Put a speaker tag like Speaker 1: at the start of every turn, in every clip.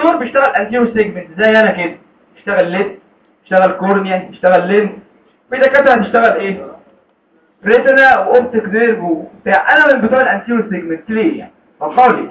Speaker 1: دكتور بيشتغل انتيرو سيجمنت زي انا كده يشتغل ليد يشتغل كورنيا يشتغل لينز في دكاتره هتشتغل ايه ريتنا واوبتيك نيرف وبتاع انا من بتوع الانتيرو سيجمنت ليه يعني فقالي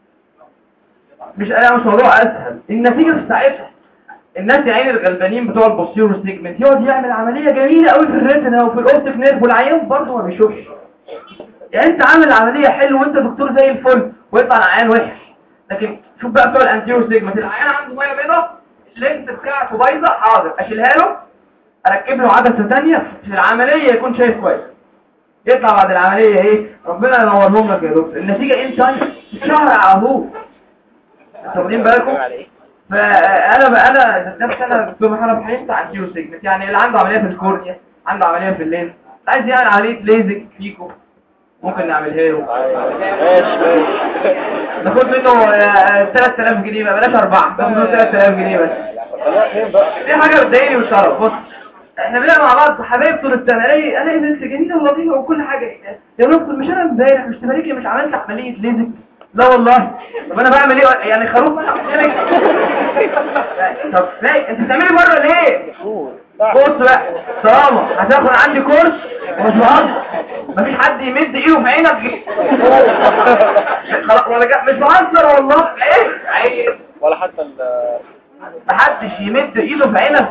Speaker 1: مش انا مش موضوع اسهل النتيجه بتاعتها الناس يا عين الغلبانين بتوع البوستيرو سيجمنت يقعد يعمل عمليه جميله قوي في الريتنا وفي الاوبتيك نيرف والعيان برضه ما بيشوفش يعني انت عامل عمليه حلو وانت دكتور زي الفل ويطلع العيان وحش لكن شوف بقى بتوع الانتيرو سيجمنت العيان عنده ميه بيضاء اللينس بتاعته بايظه حاضر اشيلها له اركب له عدسه ثانيه في العمليه يكون شايف كويس يطلع بعد العمليه ايه ربنا ينورهم لك يا دكتور النتيجه ايه تايم شهر على طول انتوا واخدين بالكم فانا بقى انا نفسي انا دكتور محمد حلمت عن كيلو سيجمنت يعني اللي عنده عمليه في الكورنيا عنده عمليه في اللينس عايز يعمل عمليه ليزك فيكو ممكن نعملها له
Speaker 2: ماشي ماشي
Speaker 1: ناخد منه آه، 3000 جنيه بقى بلاش اربعه ناخد منه 3000 جنيه بس
Speaker 2: خلينا فين بقى
Speaker 1: دي حاجه بتضايقني والشرف بص احنا بنبقى مع بعض حبايب طول السنه الاقي الاقي بنت جميله ولطيفه وكل حاجه يا دكتور مش انا امبارح مش تبارك لي مش عملت عمليه ليزك لا والله طب انا بعمل ايه يعني خروف ما أعمل طب ازاي انت بتعملي بره ليه بص بقى طالما هتاخد عندي كورس ومش بهزر مفيش حد يمد ايده في عينك خلاص ولا جا- مش بهزر والله ايه عيب
Speaker 2: ولا حتى ال
Speaker 1: محدش يمد ايده في عينك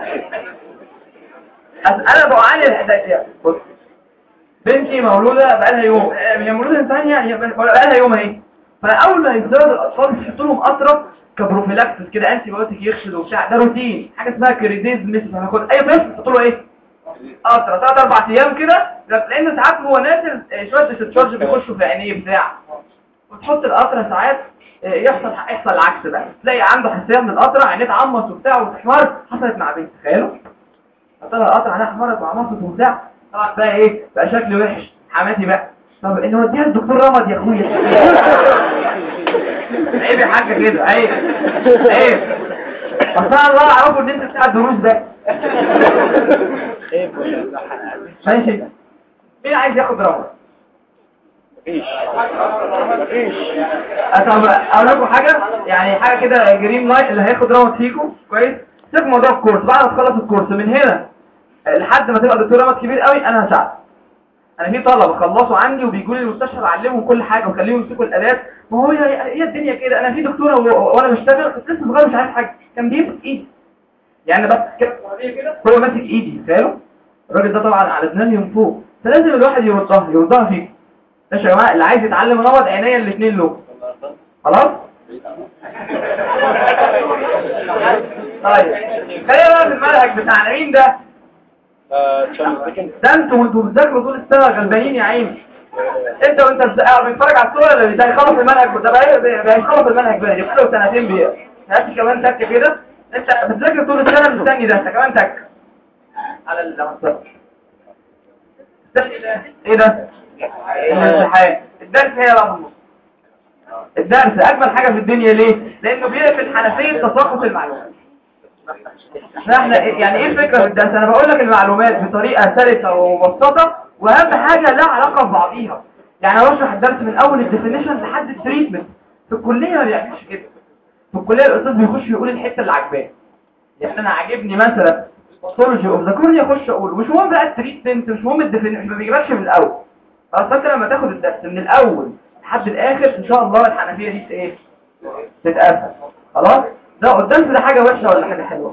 Speaker 1: أس- انا بعاني الحداية بص بنتي مولودة بقالها يوم آه، هي مولودة ثانية هي بقى- بقالها يوم اهي فاول ما يزداد الاطفال بيحطوا لهم قطره كبروفيلاكسس كده انتي بايوتيك يغسل وبتاع ده روتين حاجه اسمها كريديز مثل هناخد اي طفل تحط له ايه قطره ثلاث اربع ايام كده لان ساعات هو نازل آه، شويه ديستشارج بيخشوا في عينيه بتاع وتحط القطره ساعات آه، يحصل يحصل العكس بقى تلاقي عنده حساسيه من القطره عينيه تعمص وبتاع وتحمر حصلت مع بنت تخيلوا طلع القطره عينيها احمرت وعمصت وبتاع طبعا بقى ايه بقى شكل وحش حماتي بقى طب ان وديها الدكتور رمض يا اخويا عيب يا حاجه كده عيب عيب بس انا الله اعرفه ان انت بتاع الدروس ده
Speaker 2: ايه
Speaker 1: ماشي مين عايز ياخد رمض
Speaker 2: مفيش مفيش
Speaker 1: طب اقول لكم حاجه يعني حاجه كده جرين لايت اللي هياخد رمض فيكم كويس سيبك موضوع الكورس بعد ما تخلص الكورس من هنا لحد ما تبقى دكتور رمض كبير قوي انا هساعدك انا في طلبه خلصوا عندي وبيجوا لي المستشفى بعلمهم كل حاجه وخليهم يمسكوا الالات ما هو هي هي الدنيا كده انا في دكتوره و- وانا بشتغل كنت لسه صغير مش عارف حاجه كان بيمسك ايدي يعني بس كده كده هو ماسك ايدي تخيلوا الراجل ده طبعا على دماغي من فوق فلازم الواحد يردها يردها فيك ماشي يا جماعه اللي عايز يتعلم نوض عينيا الاثنين له خلاص طيب خلينا بقى في المنهج بتاعنا مين ده
Speaker 2: آه، تشارلز ديكنز
Speaker 1: ده انتوا وانتوا بتذاكروا طول السنه غلبانين يا عيني انت وانت بت- قاعد بتتفرج على الصوره اللي ده هيخلص المنهج ده بقى بقى هيخلص المنهج بقى يبقى له سنتين بيه هات كمان تك كده انت بتذاكر طول السنه مستني ده انت كمان تك على المسطره ايه ده الامتحان الدرس هي بقى في النص. الدرس اجمل حاجه في الدنيا ليه لانه بيقفل حنفيه تساقط المعلومات احنا يعني ايه الفكره في الدرس انا بقول لك المعلومات بطريقه سلسه ومبسطه واهم حاجه لها علاقه ببعضيها يعني انا بشرح الدرس من اول الديفينيشن لحد التريتمنت في الكليه ما بيعملش كده في الكليه الاستاذ بيخش يقول الحته اللي عاجباه يعني انا عاجبني مثلا باثولوجي اوف ذا كورنيا اخش اقول مش مهم بقى التريتمنت مش مهم الديفينيشن ما بيجيبكش من الاول خلاص انت لما تاخد الدرس من الاول لحد الاخر ان شاء الله الحنفيه دي ايه تتقفل خلاص ده الدرس ده حاجه وحشه ولا حاجه حلوه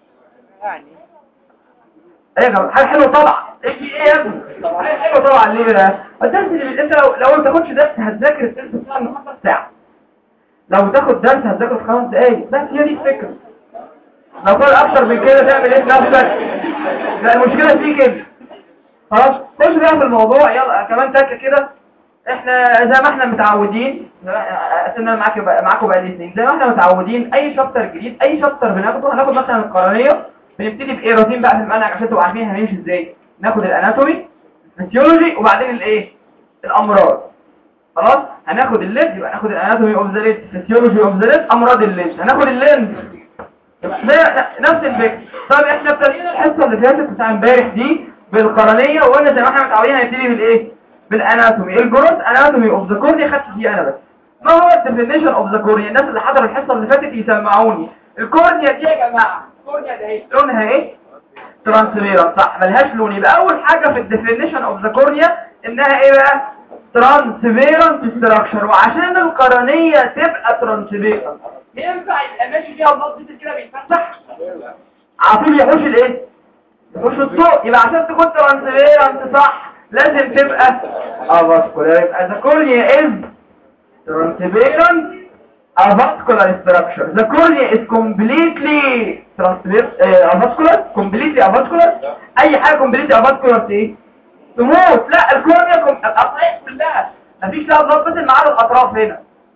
Speaker 1: ايه يا جماعه حاجه حلوه طبعا ايه في ايه يا ابني حاجه حلوه طبعا ليه بقى الدرس اللي انت لو لو ما تاخدش درس هتذاكر الدرس بتاع النهارده ساعه لو تاخد درس هتذاكر في خمس دقايق بس هي دي الفكره لو كان اكتر من كده تعمل ايه في نفسك لا المشكله فيك انت خلاص خش بقى في الموضوع يلا كمان تكه كده احنا زي ما احنا متعودين انا معاك معاكم بقى الاثنين زي ما احنا متعودين اي شابتر جديد اي شابتر بناخده هناخد مثلا القرنيه بنبتدي بايه روتين بقى في المنهج عشان تبقوا عارفين هنمشي ازاي ناخد الاناتومي الفسيولوجي وبعدين الايه الامراض خلاص هناخد الليد يبقى ناخد الاناتومي اوف ذا ليد فسيولوجي اوف ذا ليد امراض الليد هناخد اللينز ده نفس الفكره طب احنا ابتدينا الحصه اللي فاتت بتاع امبارح دي بالقرنيه وقلنا زي ما احنا متعودين هنبتدي بالايه بالاناتومي الجروس اناتومي اوف ذا كورنيا خدت دي انا بس ما هو الديفينيشن اوف ذا كورنيا الناس اللي حضروا الحصه اللي فاتت يسمعوني الكورنيا دي يا جماعه الكورنيا ده ايه لونها ايه ترانسبيرنت صح ملهاش لون يبقى اول حاجه في الديفينيشن اوف ذا كورنيا انها ايه بقى ترانسبيرنت ستراكشر وعشان القرنيه تبقى ترانسبيرنت ينفع يبقى ماشي فيها النص كده بيتفتح عاطل يحوش الايه يحوش الضوء يبقى عشان تكون ترانسبيرنت صح لازم تبقى افاسكولار يبقى ذا كورنيا از transparent avascular structure. The cornea is completely transparent uh, avascular, completely avascular. أي حاجة completely avascular ايه؟ تموت لا الكورنيا كم... الأطراف كلها مفيش لها بلاد فيسل ما عدا الأطراف هنا.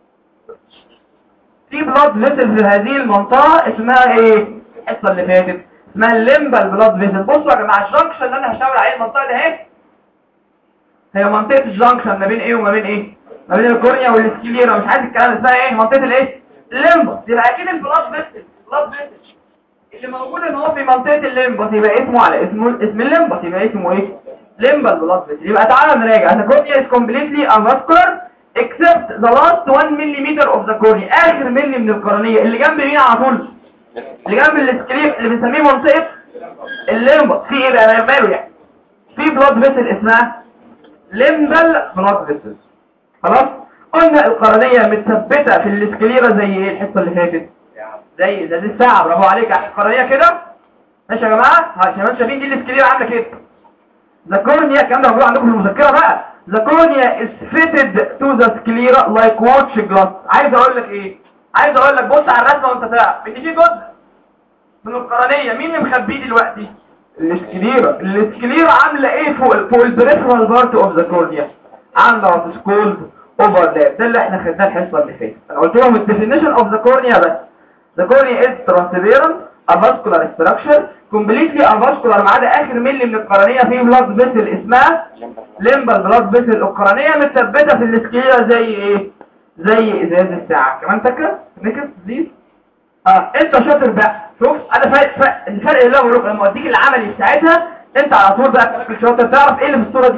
Speaker 1: في بلاد فيسل في هذه المنطقة اسمها ايه؟ الحصة اللي فاتت اسمها الليمبال بلاد فيسل. بصوا يا جماعة الجنكشن اللي أنا هشاور عليه المنطقة ده اهي هي منطقة الجنكشن ما بين ايه وما بين ايه؟ ما بين الكورنيا والسكليرا مش عارف الكلام اسمها ايه منطقه الايه الليمبس يبقى اكيد البلاد فيسل البلاد فيسل اللي موجود ان هو في منطقه الليمبس يبقى اسمه على اسمه اسم الليمبس يبقى اسمه ايه ليمبال بلاد فيسل يبقى تعالى نراجع the cornea is completely avascular except the last 1 millimeter of the cornea اخر ملي من القرنيه اللي جنب مين على طول اللي جنب السكلير اللي بنسميه منطقه الليمبس في ايه بقى ماله يعني في بلاد فيسل اسمها ليمبال بلاد فيسل خلاص قلنا القرنية متثبتة في الاسكليرا زي ايه الحصة اللي فاتت زي زي الساعة برافو عليك القرنية كده ماشي يا جماعة عشان شايفين دي الاسكليرا عاملة كده the cornea الكلام ده موجود عندكم في المذكرة بقى the cornea is fitted to the sclera like watch glass عايز اقول لك ايه عايز اقول لك بص على الرسمة وانت تعرف ان في جزء من القرنية مين اللي مخبيه دلوقتي الاسكليرا الاسكليرا عاملة ايه فوق فوق البريفرال بارت اوف ذا كورنيا عامله وات كولد اوفرلاب ده اللي احنا خدناه الحصه اللي فاتت انا قلت لهم الديفينيشن اوف ذا كورنيا بس ذا كورنيا از ترانسبيرنت افاسكولار ستراكشر كومبليتلي افاسكولار ما عدا اخر ملي من القرنيه فيه بلاد فيسل اسمها ليمبال بلاد فيسل القرنيه متثبته في الاسكليرا زي ايه زي ازاز الساعه كمان فاكر نكس بليز اه انت شاطر بقى شوف انا فاهم فرق الفرق اللي انا بقوله لما اوديك العملي بتاعتها انت على طول بقى شاطر تعرف ايه اللي في الصوره دي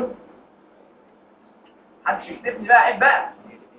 Speaker 1: محدش يكتبني بقى عيب بقى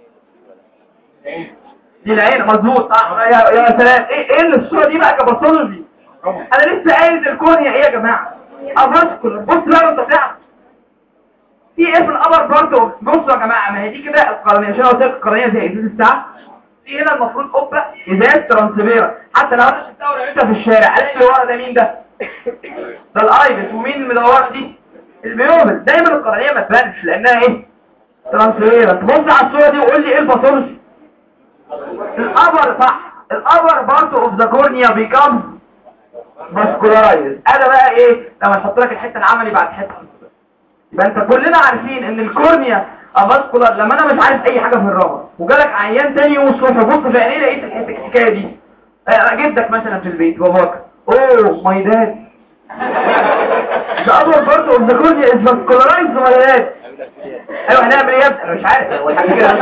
Speaker 1: دي العين مظبوط صح يا يا سلام ايه ايه اللي الصوره دي بقى كباثولوجي انا لسه قايل الكورنيا ايه يا جماعه افاسكولار بص بقى انت تعرف في ايه في الابر بارت بصوا يا جماعه ما هي دي كده القرنيه عشان قلت لك القرنيه زي ازاز الساعه في هنا المفروض قبه ازاز ترانسفيرا حتى لو انا شفتها ولقيتها في الشارع الاقي اللي ورا ده مين ده ده الايبس ومين المدوره دي البيوبل دايما القرنيه ما تبانش لانها ايه ترانسفيرنت بص على الصوره دي وقول لي ايه الباثولوجي الابر صح الابر بارت اوف ذا كورنيا بيكم ماسكولارايز انا بقى ايه لما احط لك الحته العملي بعد حته يبقى انت كلنا عارفين ان الكورنيا افاسكولار لما انا مش عارف اي حاجه في الرمل وجالك عيان تاني يوم الصبح بص في عينيه لقيت الحته الحكايه دي آه، جدك مثلا في البيت باباك اوه ماي داد The upper part of the cornea is vascularized ولا لا؟ ايوه هنعمل ايه يا ابني؟ انا مش عارف هو الحاجة كده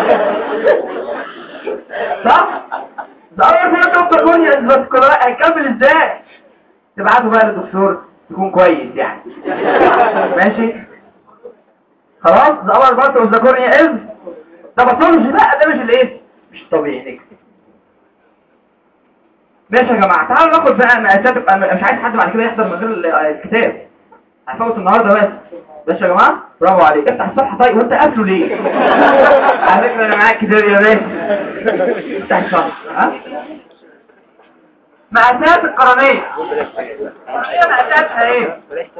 Speaker 1: صح؟ ده اول حاجه تبقى كونيا الفاسكولار هيكمل ازاي تبعته بقى للدكتور يكون كويس يعني ماشي خلاص ده اول بارت اوف ذا كورنيا از ده باثولوجي لا ده مش الايه مش طبيعي نكتب ماشي يا جماعه تعالوا ناخد بقى مقاسات أنا مش عايز حد بعد كده يحضر من غير ال- الكتاب هنفوت النهارده بس ماشي يا جماعه برافو عليك افتح الصفحه طيب وانت قافله ليه على فكره انا معاك كتاب يا باشا افتح الصفحه ها مقاسات القرنيه القرنيه مقاساتها ايه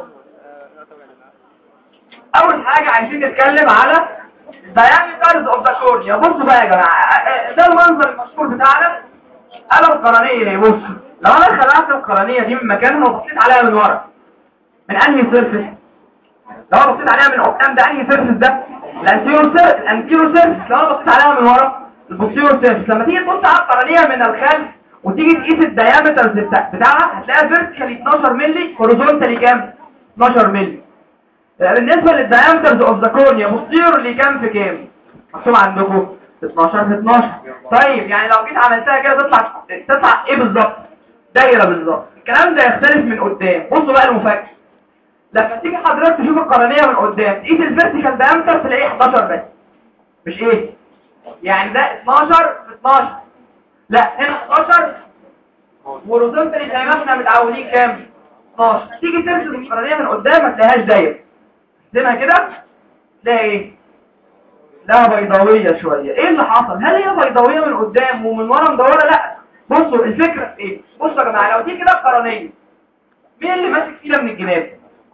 Speaker 1: اول حاجه عايزين نتكلم على diameters of the cornea بصوا بقى يا جماعه ده المنظر المشهور بتاعنا قلم القرنيه اهي بصوا لو انا خلعت القرنيه دي من مكانها وبصيت عليها من ورا من انهي سيرفيس لو انا بصيت عليها من قدام ده انهي سيرفيس ده الانتيرو سيرفيس الانتيرو سيرفيس لو انا بصيت عليها من ورا البوستيرو سيرفيس لما تيجي تبص على القرنيه من الخلف وتيجي تقيس الدايمتر بتاع بتاعها هتلاقيها فيرتيكالي 12 مللي هوريزونتالي كام 12 مللي بالنسبه للدايمترز اوف ذا كورنيا بوستيرلي كام في كام مكتوب عندكم 12 في 12 طيب يعني لو جيت عملتها كده تطلع تطلع ايه بالظبط دايره بالظبط الكلام ده يختلف من قدام بصوا بقى المفاجاه لما تيجي حضرتك تشوف القرنيه من قدام تقيس الفيرتيكال دايمتر تلاقيه 11 بس مش ايه يعني ده 12 في 12 لا هنا 11 هوريزونتالي زي ما احنا متعودين كام 12 تيجي ترسم القرنيه من قدام ما تلاقيهاش دايره ترسمها كده تلاقي ايه لها بيضاويه شويه ايه اللي حصل هل هي بيضاويه من قدام ومن ورا مدوره لا بصوا الفكره في ايه بصوا يا جماعه لو دي كده القرنيه مين اللي ماسك فينا من الجناب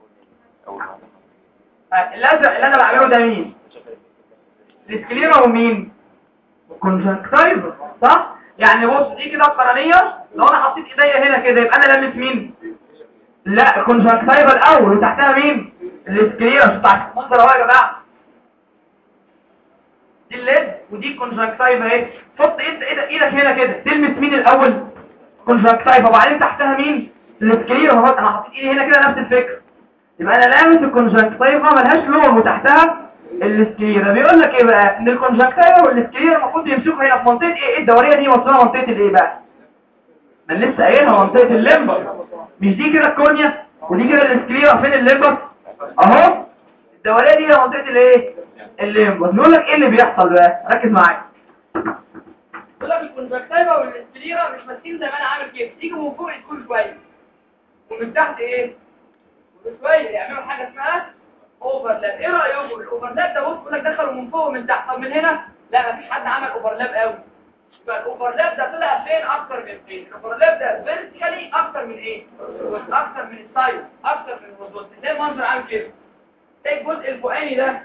Speaker 1: آه، الازرق اللي انا بعمله ده مين الاسكليرا ومين الكونجكتيفا صح يعني بص دي كده القرنيه لو انا حطيت ايديا هنا كده يبقى انا لامس مين لا الكونجكتيفا الاول وتحتها مين الاسكليرا بتاعت المنظر اهو يا جماعه دي الليد ودي الكونجكتيفا اهي حط ايد ايدك ايدك هنا كده تلمس مين الاول كونجكتيفا وبعدين تحتها مين الاسكليرا اهو انا حطيت ايدي هنا كده نفس الفكره يبقى انا لامس الكونجكتيفا ملهاش لون وتحتها الاسكليرا بيقول لك ايه بقى ان الكونجكتيفا والاسكليرا المفروض يمسكوا هنا في منطقه ايه إيه الدوريه دي موصله منطقه الايه بقى ما أنا لسه قايلها منطقه الليمبر مش دي كده الكورنيا ودي كده الاسكليرا فين الليمبر اهو الدوريه دي هي منطقه الايه الليمبر بيقول لك ايه اللي بيحصل بقى ركز معايا
Speaker 3: بقول لك الكونجكتيفا والاسبليرا مش ماسكين زي ما انا عامل كده يجوا من فوق يكون شويه ومن تحت ايه شويه يعملوا حاجه اسمها اوفرلاب ايه رايكم الاوفرلاب ده بص بيقول لك دخلوا من فوق ومن تحت طب من هنا لا مفيش حد عمل اوفرلاب قوي يبقى الاوفرلاب ده طلع فين اكتر من فين الاوفرلاب ده فيرتيكالي اكتر من ايه اكتر من السايد اكتر من الهورزونتال زي المنظر عامل كده ايه الجزء الفوقاني ده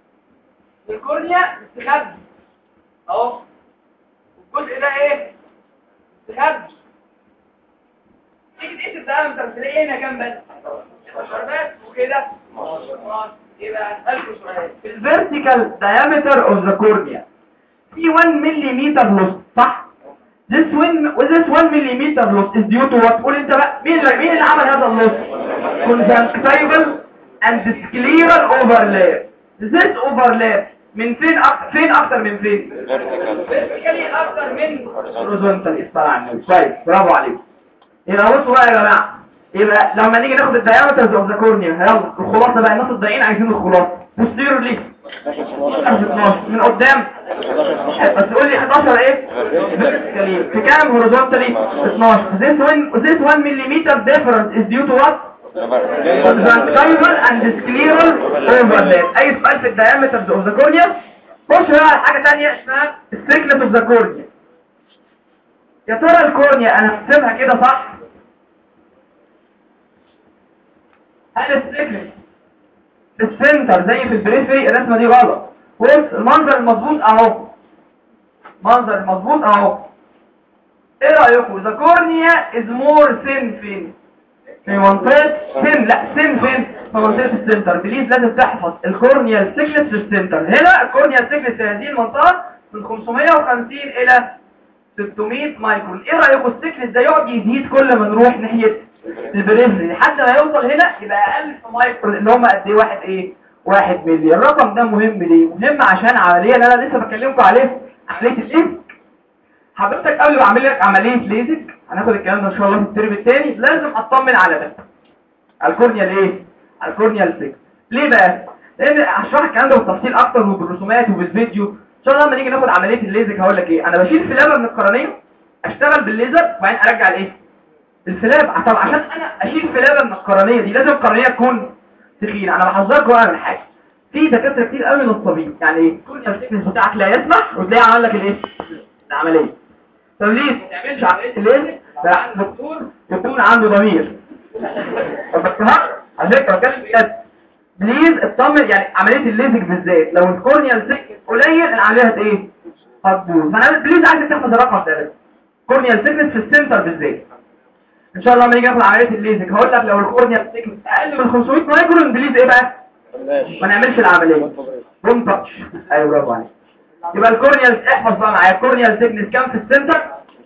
Speaker 3: والكورنيا مستخبي اهو الجزء ده ايه مستخبي تيجي تقيس الدايمتر تلاقيه هنا كام بس 12 بس وكده خلاص يبقى اسالكم سؤال
Speaker 1: الفيرتيكال diameter of the cornea في 1 مليمتر loss صح this one this 1 مليمتر loss is due to what قول انت بقى مين اللي مين اللي عمل هذا اللوس conjunctival and scleral overlap this overlap من فين أكتر فين اكتر من فين
Speaker 3: فيرتيكالي اكتر من
Speaker 1: horizontal استرعنا كويس برافو عليك يبقى بصوا بقى يا جماعه يبقى لما نيجي ناخد الدايمترز اوف ذا كورنيا يلا الخلاصه بقى الناس الضايعين عايزين الخلاصه بصيروا ليه 12 من قدام بس قول لي 11 ايه vertically. في كام هوريزونتالي 12 this one this 1 millimeter difference is due to what conjunctival and scleral overlap اي سؤال في الدايمترز اوف ذا كورنيا خش بقى على حاجه ثانيه اسمها الثيكنس اوف ذا كورنيا يا ترى الكورنيا انا هكتبها كده صح هل الثيكنس في السنتر زي في البريفري الرسمه دي غلط بص المنظر المظبوط اهو منظر المظبوط اهو ايه رايكم ذا كورنيا از مور ثين فين في منطقه ثين لا ثين فين في منطقه السنتر بليز لازم تحفظ الكورنيا الثيكنس في السنتر هنا الكورنيا الثيكنس في هذه المنطقه من 550 الى 600 مايكرون ايه رايكم الثيكنس ده يقعد يزيد كل ما نروح ناحيه البريفري لحد ما يوصل هنا يبقى اقل في مايكرون اللي هم قد ايه واحد ايه واحد ملي الرقم ده مهم ليه مهم عشان عمليه اللي انا لسه بكلمكم عليه عمليه الليزك حضرتك قبل ما اعمل لك عمليه ليزك هناخد الكلام ده ان شاء الله في الترم الثاني لازم اطمن على ده على الكورنيا الايه على الكورنيا السكس ليه بقى لان هشرح الكلام ده بالتفصيل اكتر وبالرسومات وبالفيديو ان شاء الله لما نيجي ناخد عمليه الليزك هقول لك ايه انا بشيل فلابه من القرنيه اشتغل بالليزر وبعدين ارجع الايه الفلاب طب عشان انا اشيل فلابه من القرنيه دي لازم القرنيه تكون تخينه انا بحذركم انا من حاجه في دكاتره كتير قوي نصابين يعني ايه كل التكنيك بتاعك لا يسمح وتلاقيه عمل لك الايه العمليه طب ليه
Speaker 3: ما تعملش
Speaker 1: مش ع-
Speaker 3: عملية
Speaker 1: ليه لا
Speaker 3: دكتور
Speaker 1: يكون عنده ضمير طب بس ها على فكره ما كانش بجد بليز اطمن يعني عمليه الليزك بالذات لو الكورنيال سيكنس قليل العمليه هت ايه هتبوظ فانا بليز عايزك تحفظ الرقم ده بس كورنيال سيكنس في السنتر بالذات ان شاء الله لما نيجي ناخد عمليه الليزك هقول لك لو الكورنيال سيكنس اقل من 500 مايكرون بليز ايه بقى ما نعملش العمليه بوم تاتش ايوه برافو عليك يبقى الكورنيال احفظ بقى معايا الكورنيال سيكنس كام في السنتر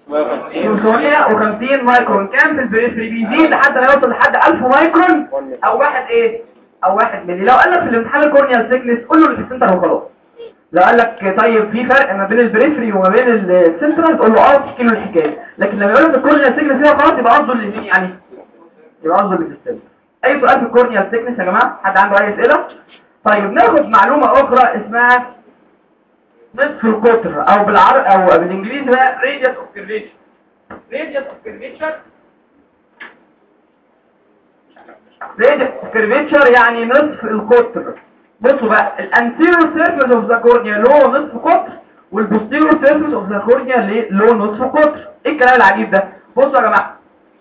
Speaker 1: 550 مايكرون كام في البريفري بيزيد لحد ما يوصل لحد 1000 مايكرون او واحد ايه او واحد ملي لو قال لك في الامتحان الكورنيال سيكنس قول له اللي في السنتر وخلاص لو قال لك طيب في فرق ما بين البريفري وما بين السنترال تقول له اه تحكي له الحكايه لكن لما يقول لك الكورنيال سيكنس هنا خلاص يبقى قصده اللي يعني يبقى قصده اللي في السنتر اي سؤال في الكورنيال سيكنس يا جماعه حد عنده اي اسئله طيب ناخد معلومه اخرى اسمها نصف القطر او بالعربي او بالانجليزي بقى radius of curvature
Speaker 3: radius of curvature
Speaker 1: radius of curvature يعني نصف القطر بصوا بقى الانتيريور سيرفيس اوف ذا كورنيا له نصف قطر والبوستيريور سيرفيس اوف ذا كورنيا له نصف قطر ايه الكلام العجيب ده بصوا يا جماعه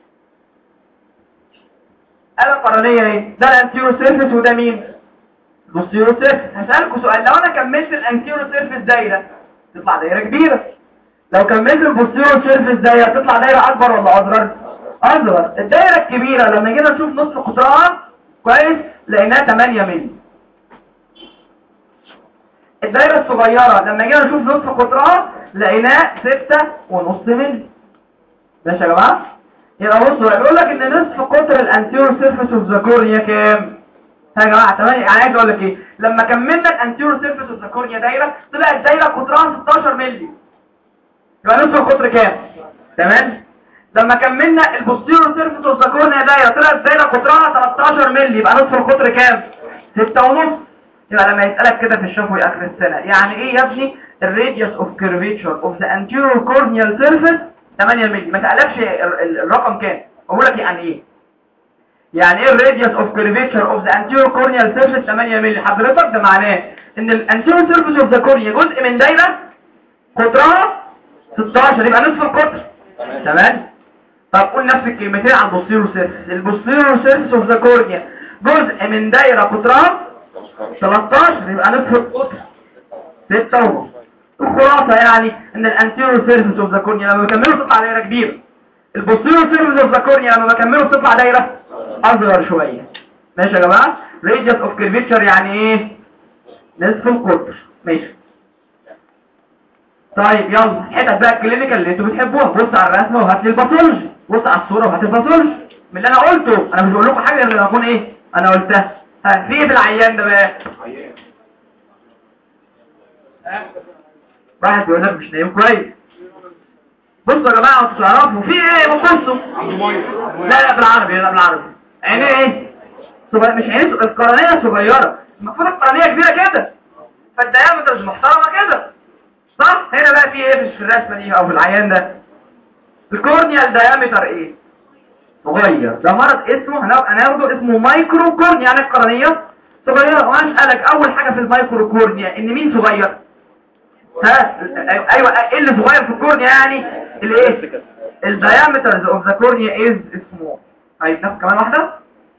Speaker 1: آلة قرنية ايه ده الانتيريور سيرفيس وده مين البوستيريور سيرفيس هسألكوا سؤال لو انا كملت الانتيريور سيرفيس دايرة تطلع دايرة كبيرة لو كملت البوستيريور سيرفيس دايرة تطلع دايرة اكبر ولا اصغر اصغر الدايرة الكبيرة لما جينا نشوف نصف قطرها كويس لقيناها 8 مللي الدايرة الصغيرة لما جينا نشوف نصف قطرها لقيناه 6 ونص مللي ماشي يا جماعة يبقى بصوا بيقول لك ان نصف قطر الانتيرور سيرفيس اوف ذا كورنيا كام ها يا جماعه تمام يعني عايز اقول لك ايه لما كملنا الانتيرور سيرفيس اوف ذا كورنيا دايره طلعت الدايره قطرها 16 مللي يبقى نصف القطر كام تمام لما كملنا البوستيرور سيرفيس اوف ذا كورنيا دايره طلعت الدايره قطرها 13 مللي يبقى نصف القطر كام 6 ونص يبقى لما يسالك كده في الشفوي اخر السنه يعني ايه يا ابني الراديوس اوف كيرفيتشر اوف ذا انتيرور كورنيال سيرفيس 8 مللي ما سالكش ال- ال- الرقم كام اقول لك يعني ايه يعني ايه الراديوس اوف كيرفيتشر اوف ذا انتيرور كورنيال سيرفيس 8 مللي حضرتك ده معناه ان الانتيرور سيرفيس اوف ذا كورنيا جزء من دايره قطرها 16 يبقى نصف القطر تمام طب قول نفس الكلمتين عن البوستيرور سيرفيس البوستيرور سيرفيس اوف ذا كورنيا جزء من دايره قطرها 13 يبقى نصف القطر 6 ونص الخلاصة يعني ان الانتيريور سيرفيس اوف ذا كورنيا لما بكمله تطلع دايرة كبيرة البوستيريور سيرفيس اوف ذا كورنيا لما بكمله تطلع دايرة اصغر شوية ماشي يا جماعة راديوس اوف كيرفيتشر يعني ايه نصف القطر ماشي طيب يلا حتت بقى الكلينيكال اللي انتوا بتحبوها بص على الرسمه وهات لي الباثولوجي بص على الصوره وهات الباثولوجي من اللي انا قلته انا مش بقول لكم حاجه غير لما اكون ايه انا قلتها ها في ايه في العيان ده بقى واحد بيقول لك مش نايم كويس بصوا يا جماعه انتوا تعرفوا في ايه بصوا لا لا بالعربي لا بالعربي عينيه ايه صغير مش عينيه صغير، القرنيه صغيره المفروض القرنيه كبيره كده فالديامتر محترمه كده صح هنا بقى في ايه في الرسمه دي او في العيان ده الكورنيال ديامتر ايه صغير ده مرض اسمه هنبقى هناخده اسمه مايكرو كورنيا يعني القرنيه صغيره وانا اسالك اول حاجه في المايكرو كورنيا ان مين صغير ها ايوه ايه اللي صغير في الكورنيا يعني الايه الديامترز اوف ذا كورنيا از اسمه طيب ناخد كمان واحده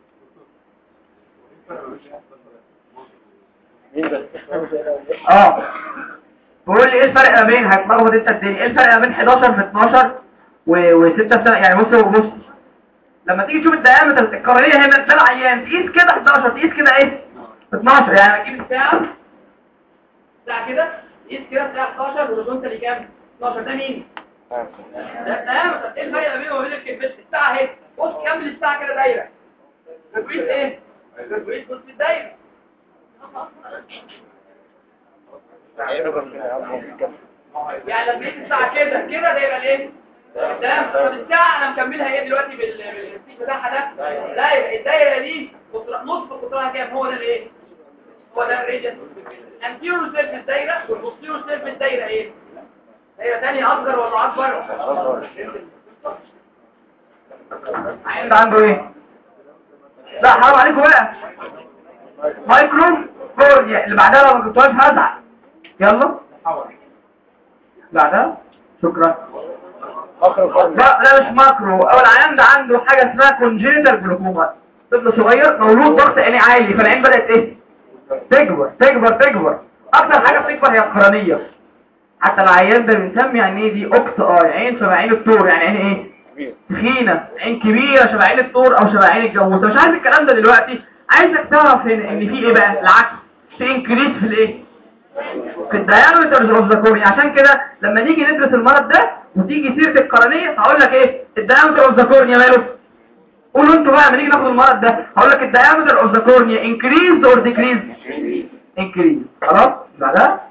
Speaker 2: مين ده؟
Speaker 1: اه بقول لي ايه الفرق ما بين هتلخبط انت الدنيا ايه الفرق ما بين 11 في 12 و6 سنه يعني بص بص لما تيجي تشوف الديامتر القرنيه هنا ده العيان تقيس كده 11 تقيس كده ايه 12 يعني
Speaker 3: هتجيب الساعة الساعة كده قيس كده الساعة 11 والهوريزونتالي كام 12 ده مين ده ده ايه الفرق ما بينه وبين الكبت الساعة اهي بص كمل الساعة كده دايرة بتقيس ايه بتقيس بص الدايرة يعني لما تقيس الساعة كده كده ده يبقى الايه ده طب الساعة انا مكملها ايه دلوقتي بال- بالسيك بتاعها ده دايرة الدايرة دي قطر- نصف قطرها كام هو ده الايه هو ده الريجن الانتيرو سيرفيس دايرة والبوستيرو سيرفيس دايرة ايه دايرة تانية اصغر ولا اكبر
Speaker 1: انت عنده ايه لا حرام عليكم بقى مايكرو كورنيا اللي بعدها لو ما كنتوش هزعل يلا بعدها شكرا
Speaker 2: اخر القرن
Speaker 1: لا لا مش ماكرو اول عيان ده عنده حاجه اسمها كونجينيتال جلوكوما طفل صغير مولود ضغط عينيه عالي فالعين بدات ايه تكبر تكبر تكبر اكتر حاجه بتكبر هي القرنيه حتى العيان ده بنسمي عينيه دي اوكت اي عين شبه عين الثور يعني عين ايه
Speaker 2: كبير
Speaker 1: تخينه عين كبيره شبه عين الثور او شبه عين الجاموسه مش عارف الكلام ده دلوقتي عايزك تعرف ان ان في ايه بقى العكس في انكريس في الايه في الدايمترز اوف ذا كورنيا عشان كده لما نيجي ندرس المرض ده وتيجي سيره القرنيه هقول لك ايه الدايمتر اوف ذا كورنيا ماله قولوا انتوا بقى لما نيجي ناخد المرض ده هقول لك الدايمتر اوف ذا كورنيا انكريز اور ديكريز انكريز خلاص بعدها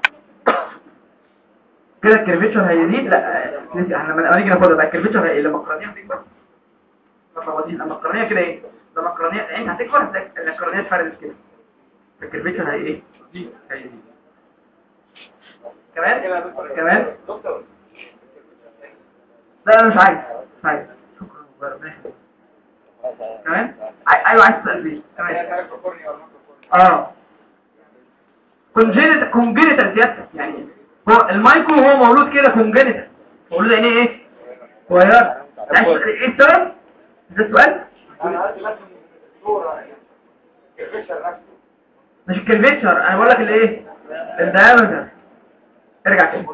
Speaker 1: كده الكيرفيتشر هيزيد لا آه، نسي احنا لما نيجي ناخدها بقى الكيرفيتشر هي لما القرنيه هتكبر متلخبطين لما القرنيه كده ايه لما القرنيه العين هتكبر هتلاقي ان القرنيه اتفردت كده الكيرفيتشر هي ايه هيزيد كمان كمان
Speaker 2: دكتور
Speaker 1: لا انا مش عايز مش عايز شكرا ربنا يخليك. كمان عاي- ايوه عايز تسال فيه تمام اه كونجينيتال كونجينيتال سيادتك يعني هو المايكرو هو مولود كده كونجينيتال مولود عينيه ايه صغير عايز- ايه السبب ده السؤال
Speaker 2: انا عايز بس الصوره الفيشر نفسه
Speaker 1: مش الكلفيتشر انا بقول لك الايه الدايمتر ارجع كده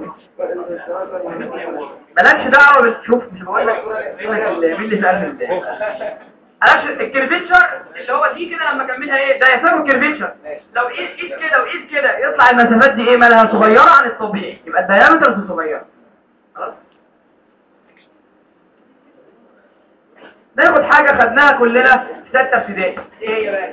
Speaker 1: مالكش دعوه بتشوف مش بقول لك مين اللي سال علاش الكيرفيتشر اللي هو دي كده لما اكملها ايه ده يساوي الكيرفيتشر لو قيس قيس كده وقيس كده يطلع المسافات دي ايه مالها صغيره عن الطبيعي يبقى الدايمتر صغيره خلاص ناخد حاجه خدناها كلنا في سته ابتدائي ايه هي بقى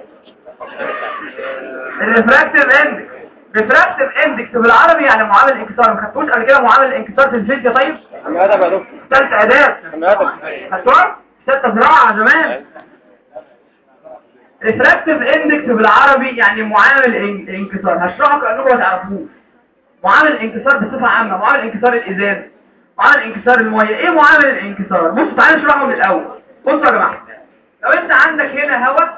Speaker 1: الريفراكتيف اندكس ريفراكتيف اندكس بالعربي يعني معامل الانكسار ما خدتوش قبل كده معامل الانكسار في الفيزياء طيب
Speaker 2: انا هذا بقى
Speaker 1: ثالث اداه
Speaker 2: انا هذا
Speaker 1: خدتوها ستة زراعة زمان ريفراكتيف اندكس بالعربي يعني معامل الإن- الانكسار هشرحه كأنكم ما تعرفوش معامل الانكسار بصفة عامة معامل انكسار الازاز معامل انكسار المية ايه معامل الانكسار بصوا تعالوا نشرحه من الاول بصوا يا جماعة لو انت عندك هنا هواء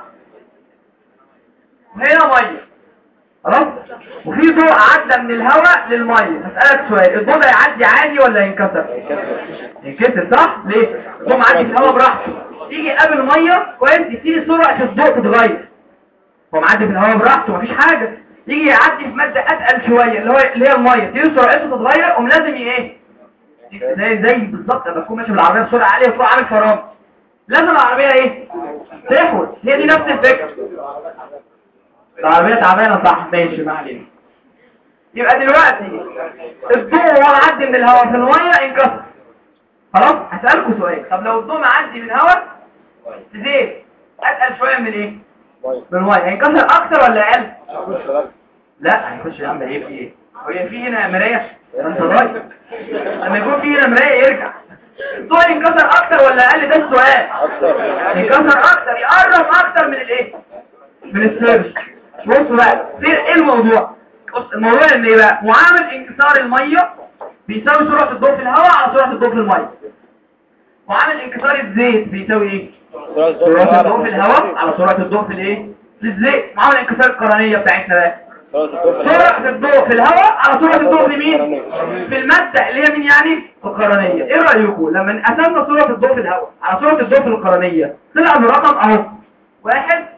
Speaker 1: وهنا مية خلاص وفي ضوء عدى من الهواء للمية هسألك سؤال الضوء ده يعدي عادي ولا ينكسر ينكسر صح ليه الضوء معدي في الهواء براحته يجي قبل ميه كويس يبتدي سرعه الضوء تتغير هو معدي في الهواء براحته مفيش حاجه يجي يعدي في ماده اتقل شويه اللي هو اللي هي الميه تبتدي سرعته تتغير قوم لازم ي- ايه زي زي بالظبط لما تكون ماشي بالعربيه بسرعه عاليه وتروح عامل فرامل لازم العربيه ايه تحوز هي دي نفس الفكره العربيه تعبانه صح ماشي ما علينا يبقى دلوقتي الضوء وهو معدي من الهواء في الميه انكسر خلاص هسألكوا سؤال طب لو الضوء معدي من هواء في زيت اتقل شويه من ايه من الميه هينكسر اكتر ولا اقل لا هيخش يا عم ايه في ايه هي في هنا مرايه ده انت ضايع لما يكون في هنا مرايه يرجع الضوء ينكسر اكتر ولا اقل ده السؤال ينكسر اكتر يقرب اكتر من الايه من السيرش بصوا بقى في ايه الموضوع بص الموضوع ان ايه بقى معامل انكسار الميه بيساوي سرعه الضوء في الهواء على سرعه الضوء في الميه معامل انكسار الزيت بيساوي ايه سرعه الضوء في الهواء على سرعه الضوء في الايه في الزيت معامل انكسار القرنيه بتاعتنا بقى سرعه الضوء في الهواء على سرعه الضوء في مين في الماده اللي هي مين يعني القرنيه ايه رايكم لما قسمنا سرعه الضوء في الهواء على سرعه الضوء في القرنيه طلع الرقم اهو واحد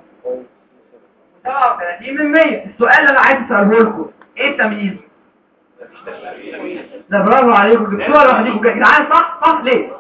Speaker 1: 37 من 100 السؤال اللي انا عايز اساله لكم ايه التمييز ده برافو عليكم جبتوها لوحديكم كده. يا جدعان صح صح ليه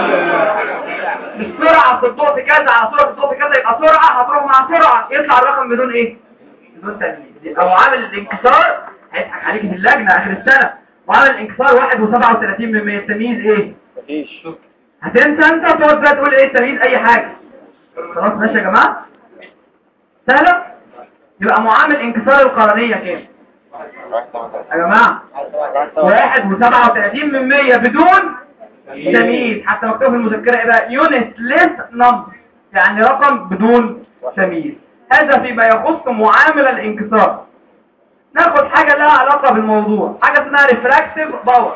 Speaker 1: السرعه في الضوء في كذا على سرعه الضوء في كذا يبقى سرعه هتروح مع سرعه يطلع الرقم بدون ايه بدون تمييز او عامل الانكسار هيضحك عليك في اللجنه اخر السنه وعامل الانكسار 1 و37 من 100 التمييز ايه
Speaker 2: مفيش
Speaker 1: هتنسى انت وتقعد بقى تقول ايه التمييز اي حاجه خلاص ماشي يا جماعه سهله يبقى معامل انكسار القرنيه كام يا جماعه واحد وسبعة وثلاثين من مية بدون تمييز حتى مكتوب في المذكرة ايه بقى يونت ليس نمبر يعني رقم بدون تمييز هذا فيما يخص معامل الانكسار ناخد حاجة لها علاقة بالموضوع حاجة اسمها ريفراكتيف باور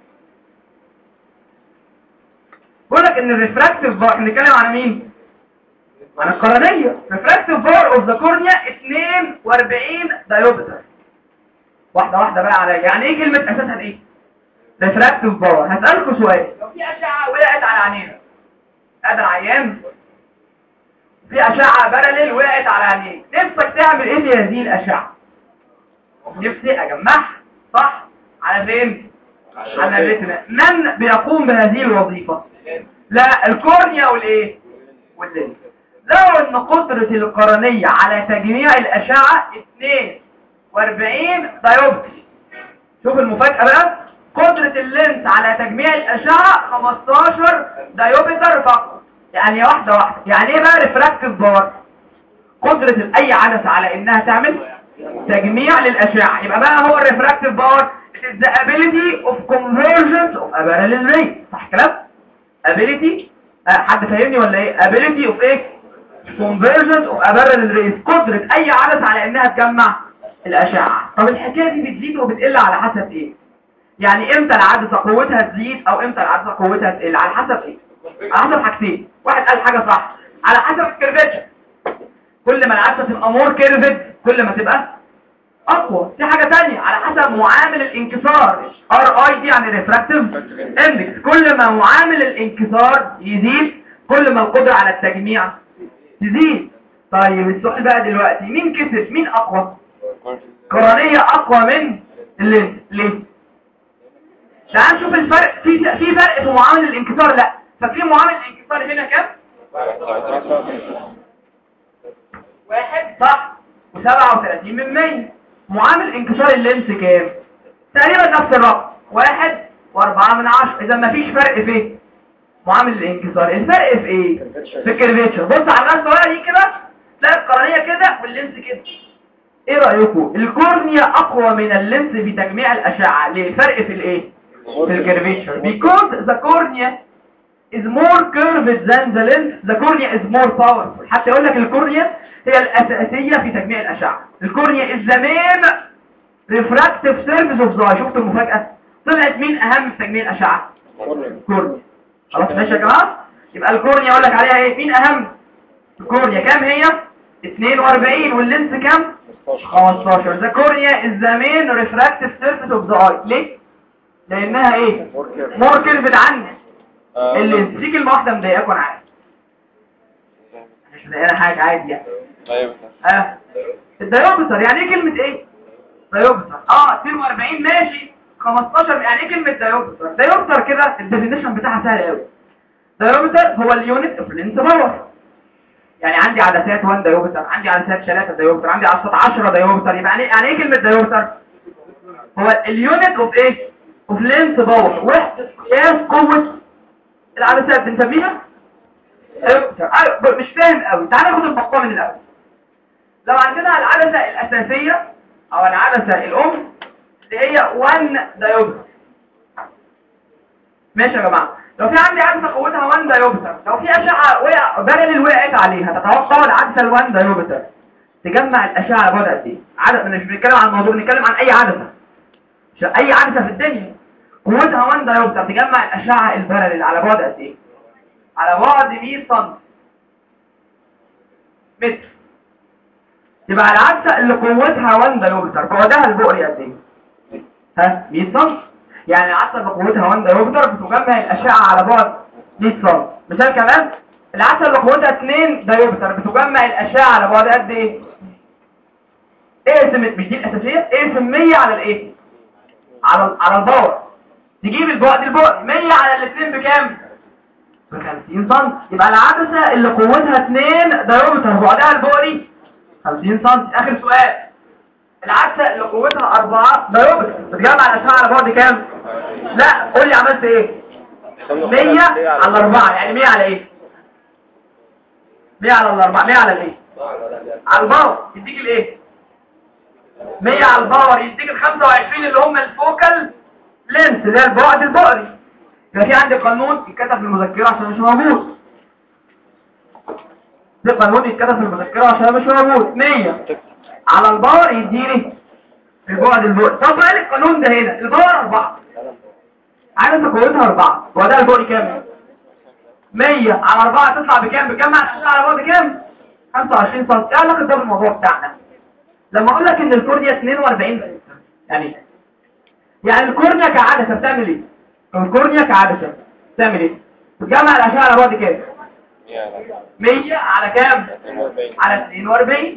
Speaker 1: بقول لك ان الريفراكتيف باور احنا بنتكلم عن مين عن القرنية ريفراكتيف باور اوف ذا كورنيا 42 دايوبتر واحدة واحدة بقى عليا يعني ايه كلمة اساسا ايه ريفراكتيف باور هسألكوا سؤال لو في اشعة وقعت على عينينا هذا العيان في اشعة باراليل وقعت على عينيه نفسك تعمل ايه في هذه الاشعة نفسي اجمعها صح على فين على الريتنا من بيقوم بهذه الوظيفة لا الكورنيا والايه واللينس لو ان قدرة القرنية على تجميع الاشعة 42 دايوبتري شوف المفاجأة بقى قدرة اللينس على تجميع الاشعة 15 دايوبتر فقط يعني واحدة واحدة يعني ايه بقى ريفراكتيف باور قدرة اي عدسة على انها تعمل تجميع للاشعة يبقى بقى هو الريفراكتيف باور it is the ability of convergence of a parallel ray صح كلام ability آه حد فاهمني ولا ايه ability of ايه convergence of a parallel ray قدرة اي عدسة على انها تجمع الاشعة طب الحكاية دي بتزيد وبتقل على حسب ايه يعني امتى العدسه قوتها تزيد او امتى العدسه قوتها تقل على حسب ايه على حسب حاجتين واحد قال حاجه صح على حسب الكيرفتشر كل ما العدسه تبقى مور كيرفد كل ما تبقى اقوى في حاجه تانية على حسب معامل الانكسار ار اي دي يعني ريفراكتيف اندكس كل ما معامل الانكسار يزيد كل ما القدره على التجميع تزيد طيب السؤال بقى دلوقتي مين كسب مين اقوى قرنيه اقوى من اللينس ليه تعال نشوف الفرق في في فرق في معامل الانكسار لا ففي معامل الانكسار هنا كام واحد صح و37 من 100 معامل انكسار اللينس كام تقريبا نفس الرقم واحد واربعة من عشرة اذا مفيش فرق في إيه؟ معامل الانكسار الفرق في ايه في الكيرفيتشر بص على الرسمه بقى دي كده تلاقي القرنيه كده واللينس كده ايه رايكم الكورنيا اقوى من اللينس في تجميع الاشعه ليه الفرق في الايه في الكيرفيتشر because the cornea is more curved than the lens the cornea is more powerful حتى يقول لك الكورنيا هي الأساسية في تجميع الأشعة الكورنيا is the main refractive surface of the eye شفتوا المفاجأة طلعت مين أهم في تجميع الأشعة الكورنيا خلاص ماشي يا جماعة يبقى الكورنيا أقول لك عليها إيه مين أهم الكورنيا كام هي 42 واللينس كام 15 the cornea is the main refractive surface of the eye ليه لأنها إيه more curved عني اللينس في كلمة واحدة مضايقاكم أنا عارف مش مضايقانا حاجة عادي يعني
Speaker 4: ايوه
Speaker 1: اه الديوبتر يعني ايه كلمة ايه ديوبتر اه 42 ماشي 15 يعني ايه كلمة ديوبتر ديوبتر كده الديفينيشن بتاعها سهل قوي ديوبتر هو اليونت اوف لينس باور يعني عندي عدسات 1 ديوبتر عندي عدسات 3 ديوبتر عندي عدسات 10 ديوبتر يبقى يعني يعني ايه كلمة ديوبتر هو اليونت اوف ايه اوف لينس باور وحدة قياس قوة العدسات بنسميها ديوبتر ايوه مش فاهم قوي تعالى ناخد المقام من الاول لو عندنا العدسة الأساسية أو العدسة الأم اللي هي 1 دايوبتر ماشي يا جماعة لو في عندي عدسة قوتها 1 دايوبتر لو في أشعة وقع بارل وقعت عليها تتوقع العدسة ال 1 دايوبتر تجمع الأشعة على بعد قد إيه؟ عدد مش بنتكلم عن الموضوع بنتكلم عن أي عدسة مش أي عدسة في الدنيا قوتها 1 دايوبتر تجمع الأشعة البارل على بعد قد إيه؟ على بعد 100 سم متر يبقى العدسة اللي قوتها 1 دايوبتر بعدها البؤري قد ايه؟ ها 100 سم يعني العدسة اللي قوتها 1 دايوبتر بتجمع الأشعة على بعد 100 سم مثال كمان العدسة اللي قوتها 2 دايوبتر بتجمع الأشعة على بعد قد ايه؟ اقسم مش دي الأساسية اقسم 100 على الايه؟ على على الباور تجيب البعد البؤري 100 على الاثنين بكام؟ ب 50 سم يبقى العدسة اللي قوتها 2 دايوبتر بعدها البؤري 50 سم اخر سؤال العدسة اللي قوتها 4 دايوبتر بتجمع الاشعة على بعد كام لا قول لي عملت ايه 100 على 4 يعني 100 على ايه 100 على الأربعة 100 على الايه على الباور يديك الايه 100 على الباور يديك ال 25 اللي هم الفوكال لينس اللي هي البعد البؤري يبقى في عندي قانون يتكتب في المذكرة عشان مش موجود في قانون يتكتب في المذكرة عشان مش موجود 100 على الباور يديني البعد البؤري طب بقى القانون ده هنا الباور 4 عدد قوتها 4 وده البؤري كام 100 على 4 تطلع بكام بكام على على بعد كام 25 سم ايه علاقه ده بالموضوع بتاعنا لما اقول لك ان الكورنيا 42 يعني يعني الكورنيا كعدسه بتعمل ايه الكورنيا كعدسه بتعمل ايه بتجمع الاشعه على بعد كام 100 على كام على 42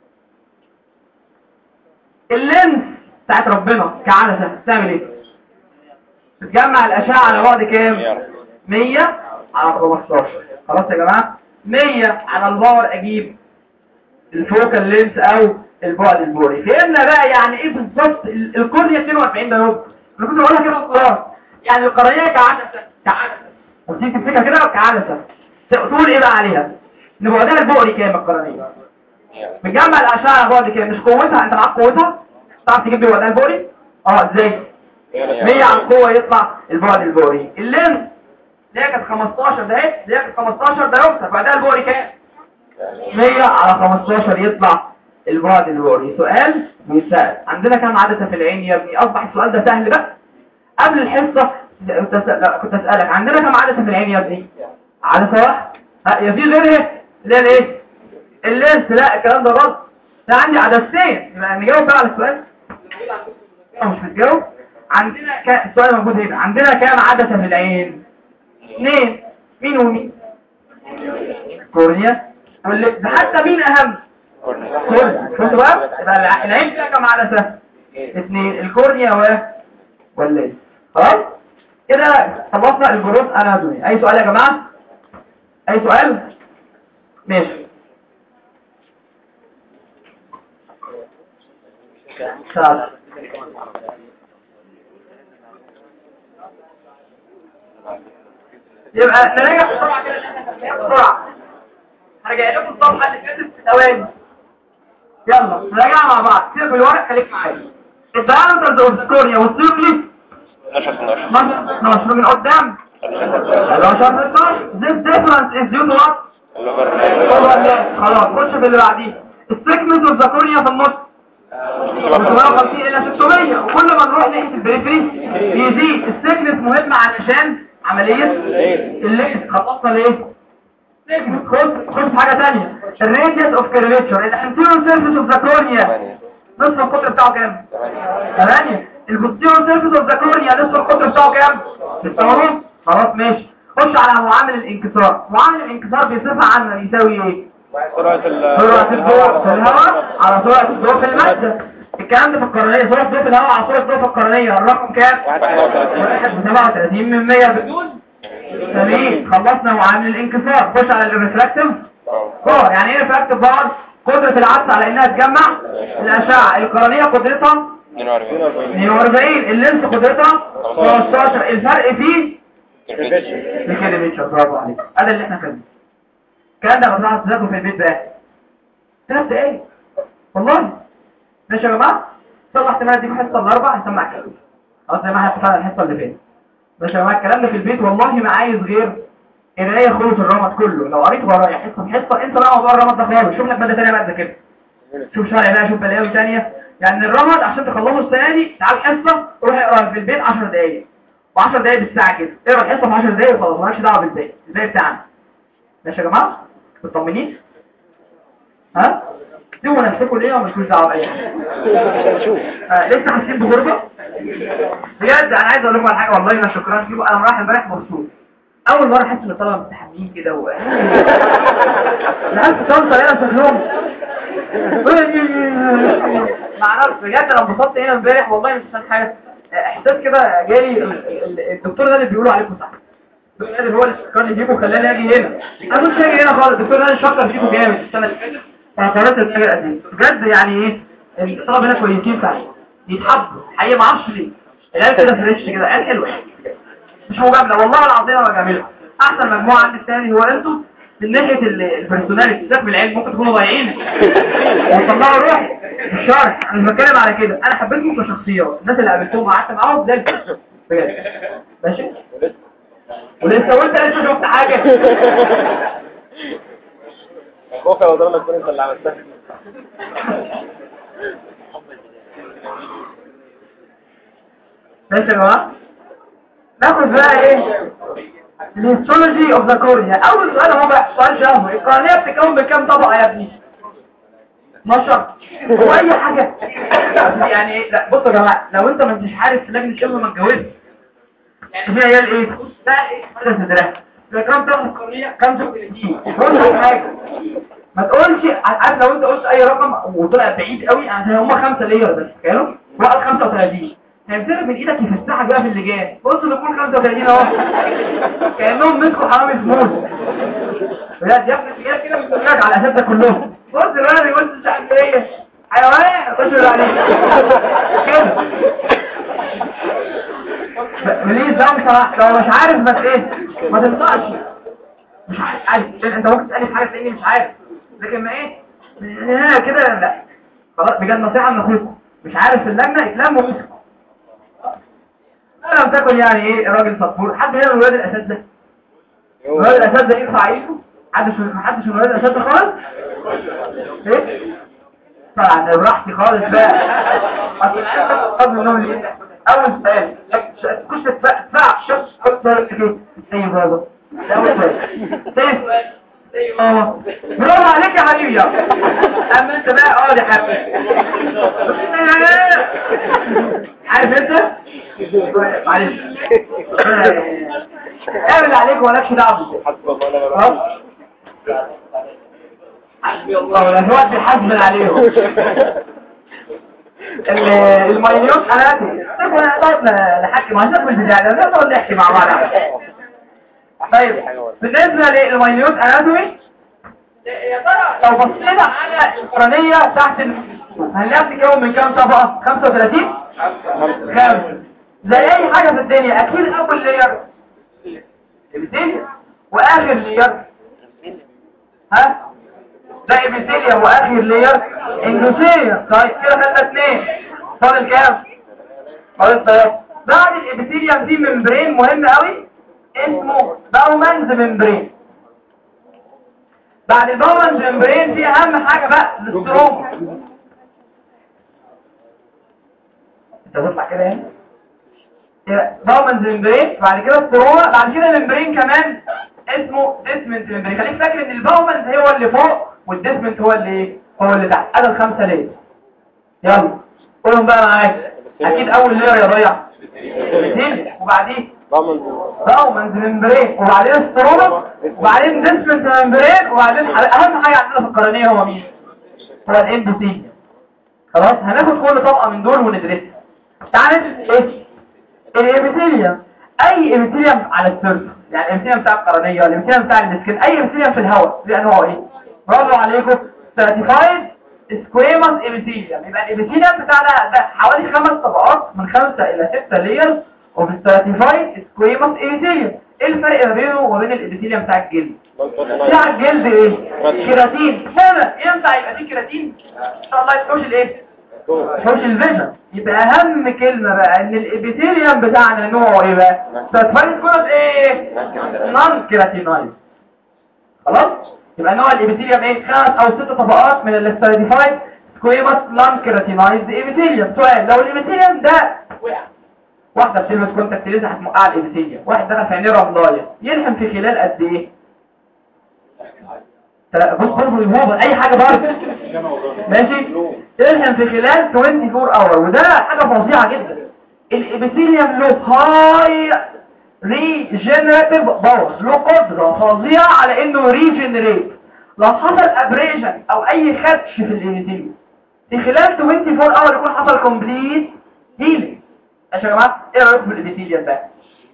Speaker 1: اللينس بتاعت ربنا كعدسه بتعمل ايه بتجمع الاشعه على بعد كام 100 على 15 خلاص يا جماعه 100 على الباور اجيب الفوكال لينس او البعد البوري فهمنا بقى يعني ايه بالظبط ال- الكورنيا 42 ده يوم انا كنت بقولها كده خلاص يعني القرنيه كعدسه كعدسه وتيجي تمسكها كده كعدسه تقول ايه بقى عليها ان بعدها البؤري كام القرنيه بتجمع الاشعه على بعد كام مش قوتها انت معاك قوتها تعرف تجيب لي بعدها البؤري اه ازاي 100 على القوه يطلع البعد البؤري اللينس اللي هي كانت 15 ده اهي اللي هي كانت 15 ده يكتر بعدها البؤري كام 100 على 15 يطلع البعد البؤري سؤال بيسأل عندنا كام عدسة في العين يا ابني اصبح السؤال ده سهل بقى قبل الحصه كنت أسأل- لا، كنت اسالك عندنا كم عدسه في العين يا ابني عدسه واحده ها يا في غيرها اللي هي الايه اللينس لا الكلام ده غلط ده عندي عدستين يبقى نجاوب بقى على السؤال أو مش بتجاوب عندنا ك... السؤال موجود هنا عندنا كام عدسه في العين اثنين مين ومين كورنيا واللي ده حتى مين اهم كورنيا شفتوا بقى يبقى الع- العين فيها كام عدسه اثنين الكورنيا و والليل خلاص كده خلصنا الجروس اناتومي اي سؤال يا جماعه اي سؤال ماشي خلاص يبقى نراجع بسرعه كده اللي احنا خدناه بسرعه هرجع لكم الصفحه اللي فاتت في ثواني يلا نراجع مع بعض سيبك بالورق خليك معايا الدايمتر اوف سكوريا والسيركلي
Speaker 4: 12 12
Speaker 1: 12 من قدام 11 12 this difference is due to what overlap. خلاص خش في اللي بعديه السيجمنت اوف ذا كورنيا في النص من 750 الى 600 وكل ما نروح ناحيه البريفري يزيد السيجمنت مهم علشان عمليه اللينس خلصنا ليه سيجمنت خش خش في حاجه ثانيه الراديوس اوف كيرفيتشر الانتيريور سيرفيس اوف ذا كورنيا نصف القطر بتاعه كام 8 البوستيريور سيرفيس اوف ذا كورنيا نصف القطر بتاعه كام 6 ونص خلاص ماشي خش على معامل الانكسار معامل الانكسار بصفه عامه بيساوي ايه
Speaker 4: سرعة ال
Speaker 1: سرعة الضوء في الهواء على سرعة الضوء في المادة الكلام ده في القرنية سرعة الضوء في الهواء على سرعة الضوء في القرنية الرقم كام؟ واحد بسبعة وثلاثين من مية بدون سليم خلصنا معامل الانكسار خش على الريفراكتيف باور يعني ايه ريفراكتيف باور؟ قدرة العدسة على انها تجمع الاشعة القرنية قدرتها
Speaker 4: 42
Speaker 1: 42 اللينس قدرتها 15 الفرق فيه الكيلومتر برافو عليك هذا اللي احنا خدناه الكلام ده بطلع تذاكره في البيت بقى ثلاث دقايق والله ماشي يا جماعه صلح احتمال اديكم حصه الاربع هسمع كلام خلاص زي ما احنا اتفقنا الحصه اللي فاتت ماشي يا جماعه الكلام ده في البيت والله ما عايز غير قرايه خلص الرمد كله لو قريت ورايا حصه بحصه انت بقى موضوع الرمد ده خالص شوف لك ماده ثانيه بعد كده شوف شرع بقى شوف بلاوي ثانيه يعني الرمد عشان تخلصه السنه دي تعال حصه روح اقرا في البيت 10 دقايق و10 دقايق بالساعه كده اقرا الحصه في 10 دقايق وخلاص مالكش دعوه بالباقي الباقي بتاعنا ماشي يا جماعه مطمنين ها سيبوا نفسكم ليه ومالكوش دعوه باي حاجه آه، لسه حاسين بغربه بجد انا عايز اقول لكم على حاجه والله انا شكرا فيكم انا رايح امبارح مبسوط اول مره احس ان الطلبه مستحملين كده و العيال طنطا هنا شكلهم ما اعرفش بجد انا انبسطت هنا امبارح والله مش عشان حاجه احساس كده جالي ال- ال- الدكتور ده اللي بيقولوا عليكم صح الدكتور ده اللي هو اللي شكرني فيكم خلاني اجي هنا انا مش هاجي هنا خالص الدكتور ده اللي شكر فيكم جامد السنه اللي فاتت فقررت ان انا اجي بجد يعني ايه الطلبه هنا كويسين فعلا يتحبوا حقيقه ما اعرفش ليه العيال كده فريش كده عيال حلوه مش مجامله والله العظيم انا بجاملها احسن مجموعه عندي الثاني هو انتوا من ناحيه ال- البرسوناليتي سيبك من العلم ممكن تكونوا ضايعين وطلعوا روح الشرح انا مش بتكلم على كده انا حبيتكم كشخصيات الناس اللي قابلتهم وقعدت معاهم زي الفل بجد ماشي ولسه وانت لسه شفت حاجه
Speaker 4: خوفي لو ضربك تكون انت اللي عملتها
Speaker 1: ماشي يا جماعه ناخد بقى ايه الهيستولوجي اوف ذا كورنيا اول سؤال هو بقى سؤال شهوي القرنيه بتتكون من كام طبقه يا ابني 12 هو اي حاجه يعني ايه لا بصوا يا جماعه لو انت ما انتش عارف في لجنه شبه ما اتجوزت يعني في عيال ايه ده ايه ماذا تدرس ده كام طبقه القرنيه كام طبقه دي كل حاجه ما تقولش عارف لو انت قلت اي رقم وطلع بعيد قوي يعني هم خمسه لير بس تخيلوا وقال 35 هيمسكك من ايدك يفسحك بقى في اللجان بصوا لكل 35 اهو كانهم مسكوا حرامي فلوس بجد يا ابني كده كده بتتفرج على اساس ده كلهم بص الولد يقول مش عارف ايه حيوان خش عليه كده بليز ده بصراحه لو مش عارف بس ايه ما تنطقش مش عارف عارف انت ممكن تسالني في حاجه تلاقيني مش عارف لكن ما ايه من هنا كده لا خلاص بجد نصيحه من اخوكم مش عارف في اللجنه اتلموا ومسكوا لم تكن يعني ايه راجل صبور حد هنا من ولاد الاساتذه ولاد الاساتذه يرفع ايده محدش محدش من ولاد الاساتذه خالص ايه طبعا براحتي خالص بقى أصل أنا خد منهم ليه؟ اول سؤال كنت تدفع في الشخص حط ضرب كده ايوه هذا ده اول سؤال تاني اه برافو عليك يا حبيبي يا اما انت بقى اه دي حبيبي عارف انت معلش اعمل عليك ومالكش دعوه
Speaker 4: حسب الله ونعم
Speaker 1: خلاص
Speaker 4: الوكيل
Speaker 1: حسبي الله ولا هو بيحاسبن عليهم ال- المايليوت حالاتي طب نقعد نحكي مع الناس بالبداية نقعد نحكي مع بعض طيب بالنسبة للمايليوت اناتومي
Speaker 3: يا ترى
Speaker 1: لو بصينا على القرنية تحت ال- هنلاقيها بتتكون من كام طبقة 35 خمسة زي اي حاجة في الدنيا اكيد اول لير الدنيا واخر لير ها ده ابيثيليوم واخر لير اندوثيليوم طيب كده خدنا اثنين فاضل كام فاضل ثلاثة بعد الابيثيليوم دي ممبرين مهم قوي اسمه باومانز ممبرين بعد الباومانز ممبرين في اهم حاجة بقى الاستروما انت تطلع كده يعني باومانز ممبرين بعد كده الستروما بعد كده ممبرين كمان اسمه ديسمنت ممبرين خليك فاكر ان الباومانز هو اللي فوق والديسمنت هو اللي ايه هو اللي تحت ادي الخمسه ليه يلا قولهم بقى معايا اكيد اول لير يا ضيع اتنين وبعدين
Speaker 4: ضامن
Speaker 1: باومانز ممبرين وبعدين ستروما وبعدين ديسمنت ممبرين وبعدين اهم حاجه عندنا في القرنيه هو مين هو الاندوثيليوم خلاص هناخد كل طبقه من دول وندرسها تعال ندرس ايه الابيثيليوم اي ابيثيليوم على السيرفس يعني الابيثيليوم بتاع القرنيه الابيثيليوم بتاع السكن اي ابيثيليوم في الهواء دي انواعه ايه برافو عليكم سيرتيفايد سكويموس ابيثيليوم يبقى الابيثيليوم بتاعنا ده حوالي خمس طبقات من خمسة الى ستة ليرز وفي السيرتيفايد سكويموس ابيثيليوم ايه الفرق ما بينه وما بين الابيثيليوم بتاع الجلد بتاع الجلد ايه كيراتين هنا ينفع يبقى فيه كيراتين ان شاء الله يتوش الايه تحوش الفيجن يبقى اهم كلمة بقى ان الابيثيليوم بتاعنا نوعه ايه بقى سيرتيفايد سكويموس ايه نون كيراتينايز خلاص يبقى نوع الابيثيليوم ايه خمس او ست طبقات من الاستراتيفايد سكويموس نون كيراتينايزد ابيثيليوم سؤال لو الابيثيليوم ده وقع واحده بتلبس كونتاكت لينز هتمقع الابيثيليوم واحد دخل في عينيه رملايه يلحم في خلال قد ايه تلا- بص بص بالهوبر اي حاجه برضه ماشي تلحم في خلال 24 اور وده حاجه فظيعه جدا الابيثيليوم له هاي ريجنراتيف باور له قدره فظيعه على انه ريجنريت لو حصل ابريجن او اي خدش في الابيثيليوم في خلال 24 اور يكون حصل كومبليت هيلينج ماشي يا جماعه ايه رايكم في الابيثيليوم ده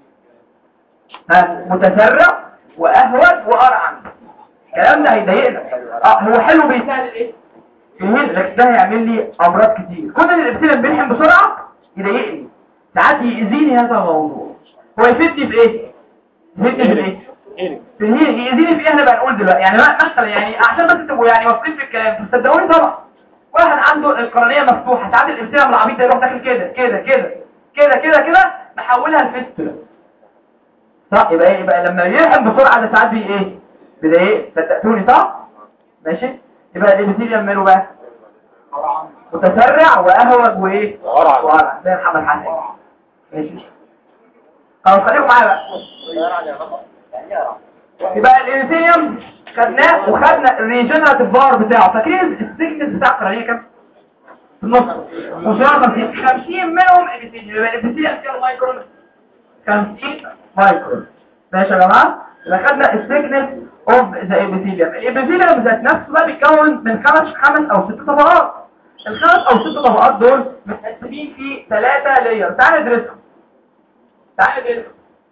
Speaker 1: ها متسرع واهوج وارعن الكلام ده هيضايقنا اه هو حلو بيسهل ايه يهل لكن ده هيعمل لي امراض كتير كون ان الابتلاء بيلحم بسرعه يضايقني ساعات يأذيني هذا الموضوع هو يفيدني في ايه يفيدني في ايه في الهيل يأذيني في ايه احنا بقى نقول دلوقتي يعني ما- مثلا يعني عشان بس تبقوا يعني واثقين في الكلام تصدقوني طبعا واحد عنده القرنيه مفتوحه ساعات الابتلاء من العبيط ده يروح داخل كده كده كده كده كده كده محولها لفيستولا صح يبقى ايه يبقى لما يلحم بسرعه ده ساعات بي ايه بيضايق صدقتوني صح ماشي يبقى الابيثيليوم ماله بقى متسرع واهوج وايه
Speaker 4: وأرعن.
Speaker 1: وارع زي محمد حسن ماشي خلاص خليكم معايا بقى يبقى الابيثيليوم خدناه وخدنا الريجنراتيف بار بتاعه فاكرين السيكنس بتاع القرنيه كام في النص وشويه 50 50 منهم ابيثيليوم يبقى الابيثيليوم كام مايكرون 50 مايكرون ماشي يا جماعه يبقى خدنا الثيكنس اوف ذا ابيثيليوم الابيثيليوم ذات نفسه بقى بيتكون من خمس خمس او ست طبقات الخمس او ست طبقات دول متقسمين في ثلاثه لاير تعال ندرسهم تعال ندرسهم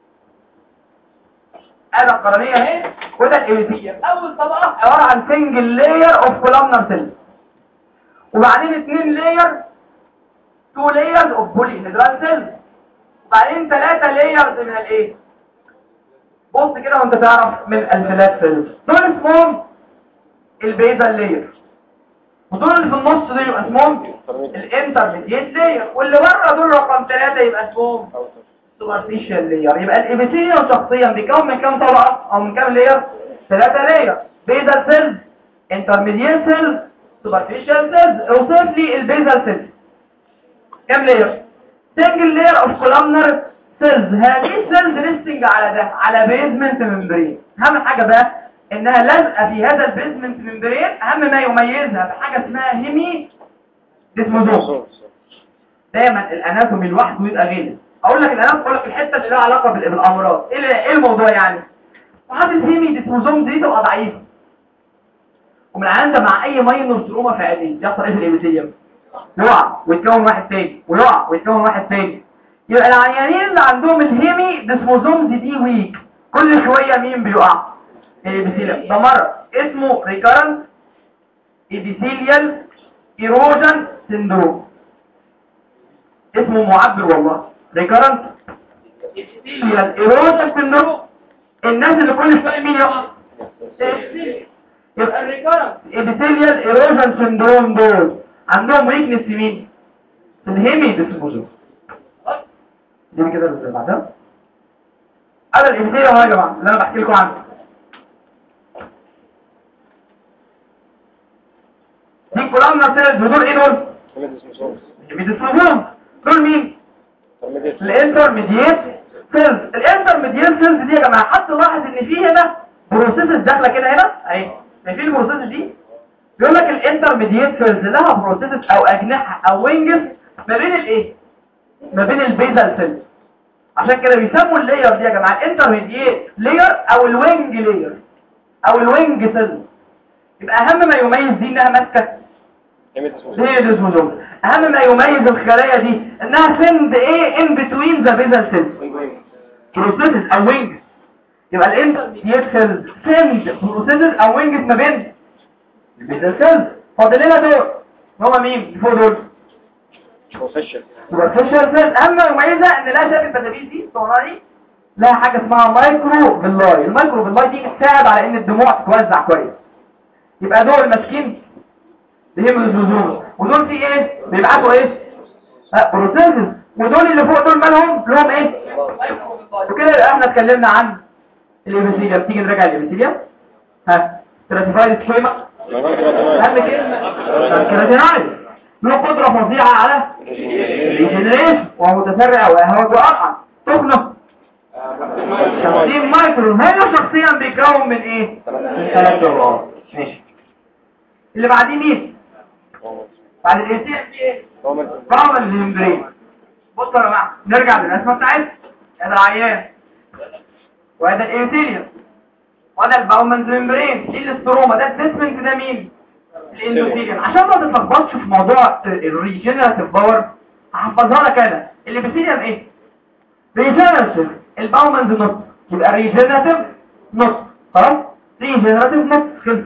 Speaker 1: انا القرنيه اهي وده الابيثيليوم اول طبقه عباره عن سنجل لاير اوف كولامنر سيلز وبعدين اثنين لاير تو لايرز اوف بولي هيدرال سيلز وبعدين ثلاثة لايرز من الايه بص كده وانت تعرف من الفلات سيلز دول اسمهم البيزال لاير ودول اللي في النص دول يبقى اسمهم الانترميديت لاير واللي بره دول رقم ثلاثة يبقى اسمهم سوبرفيشال لاير يبقى الابيثيليوم شخصيا بيكون من كام طبقة او من كام لاير ثلاثة لاير بيزال سيلز انترميديت سيلز سوبرفيشال سيلز اوصف لي البيزال سيلز كام لاير single layer of columnar سيلز هذه السيلز ريستنج على ده على بيزمنت ممبرين اهم حاجه بقى انها لازقه في هذا البيزمنت ممبرين اهم ما يميزها بحاجه اسمها هيمي ديسموزوم دايما الاناتومي لوحده يبقى غير اقول لك الاناتومي اقول لك الحته اللي لها علاقه بال- بالامراض ايه ال- ايه الموضوع يعني وحاطط الهيمي ديسموزوم دي تبقى ضعيفه ومن عند مع اي ماينور تروما في عينيه يحصل ايه في الابيثيليوم يقع ويتكون واحد تاني ويقع ويتكون واحد تاني يبقى العيانين اللي عندهم الهيمي ديسموزومز دي ويك كل شويه مين بيقع الابيثيليوم ده مرض اسمه ريكارنت ابيثيليال ايروجن سيندروم اسمه معبر والله ريكارنت ابيثيليال ايروجن سيندروم الناس اللي كل شويه مين يقع يبقى
Speaker 3: الريكارنت
Speaker 1: ابيثيليال ايروجن سيندروم دول عندهم ويكنس في مين في الهيمي ديسبوزيشن دي كده اللي بعدها هذا الابيثيليوم اهو يا جماعه اللي انا بحكي لكم عنه دي كولامنا سيلز ودول ايه دول بيدسموهم دول مين الانترميديت سيلز الانترميديت سيلز دي يا جماعه حد لاحظ ان في هنا بروسيسز داخله كده هنا اهي شايفين البروسيسز دي بيقول لك الانترميديت سيلز لها بروسيسز او اجنحه او وينجز ما بين الايه ما بين البيزال سيلز عشان كده بيسموا اللاير دي يا جماعه الانترميديت لاير او الوينج لاير او الوينج سيلز يبقى اهم ما يميز دي انها ماسكه هي الاسموزوم اهم ما يميز الخلايا دي انها سند ايه ان بتوين ذا بيزال سيلز بروسيسز او وينجز يبقى الانترميديت سيلز سند بروسيسز او وينجز ما بين البيزال سيلز فاضل لنا دول هما مين اللي فوق دول يبقى الفيشر سيلز اهم ما يميزها ان لا شايف البتابيل دي الصغيره دي لها حاجه اسمها مايكرو فيلاي المايكرو فيلاي دي بتساعد على ان الدموع تتوزع كويس يبقى دول ماسكين بهم الزوزوم ودول في ايه بيبعتوا ايه آه، بروتينز ودول اللي فوق دول مالهم لهم ايه وكده يبقى احنا اتكلمنا عن الابيثيليوم تيجي نراجع الابيثيليوم ها تراتيفايد سكيما اهم كلمه الكراتينايز له قدره فظيعه على الريجنريشن وهو متسرع وهو واقع تخلق 50 مايكرو هنا شخصيا بيتكون من ايه من ثلاث ذرات ماشي اللي بعديه مين بعد الانسان في ايه بعمل الممبرين بصوا يا جماعه نرجع للرسمه بتاعتنا ادي العيان وادي الانسيليوم وادي الباومنز ممبرين دي الاستروما ده الديسمنت ده مين الاندوثيليوم عشان ما تتلخبطش في موضوع الريجنراتيف باور هحفظها لك انا الابيثيليوم ايه ريجنراتيف الباومنز نص يبقى ريجنراتيف نص خلاص ريجنراتيف نص خلص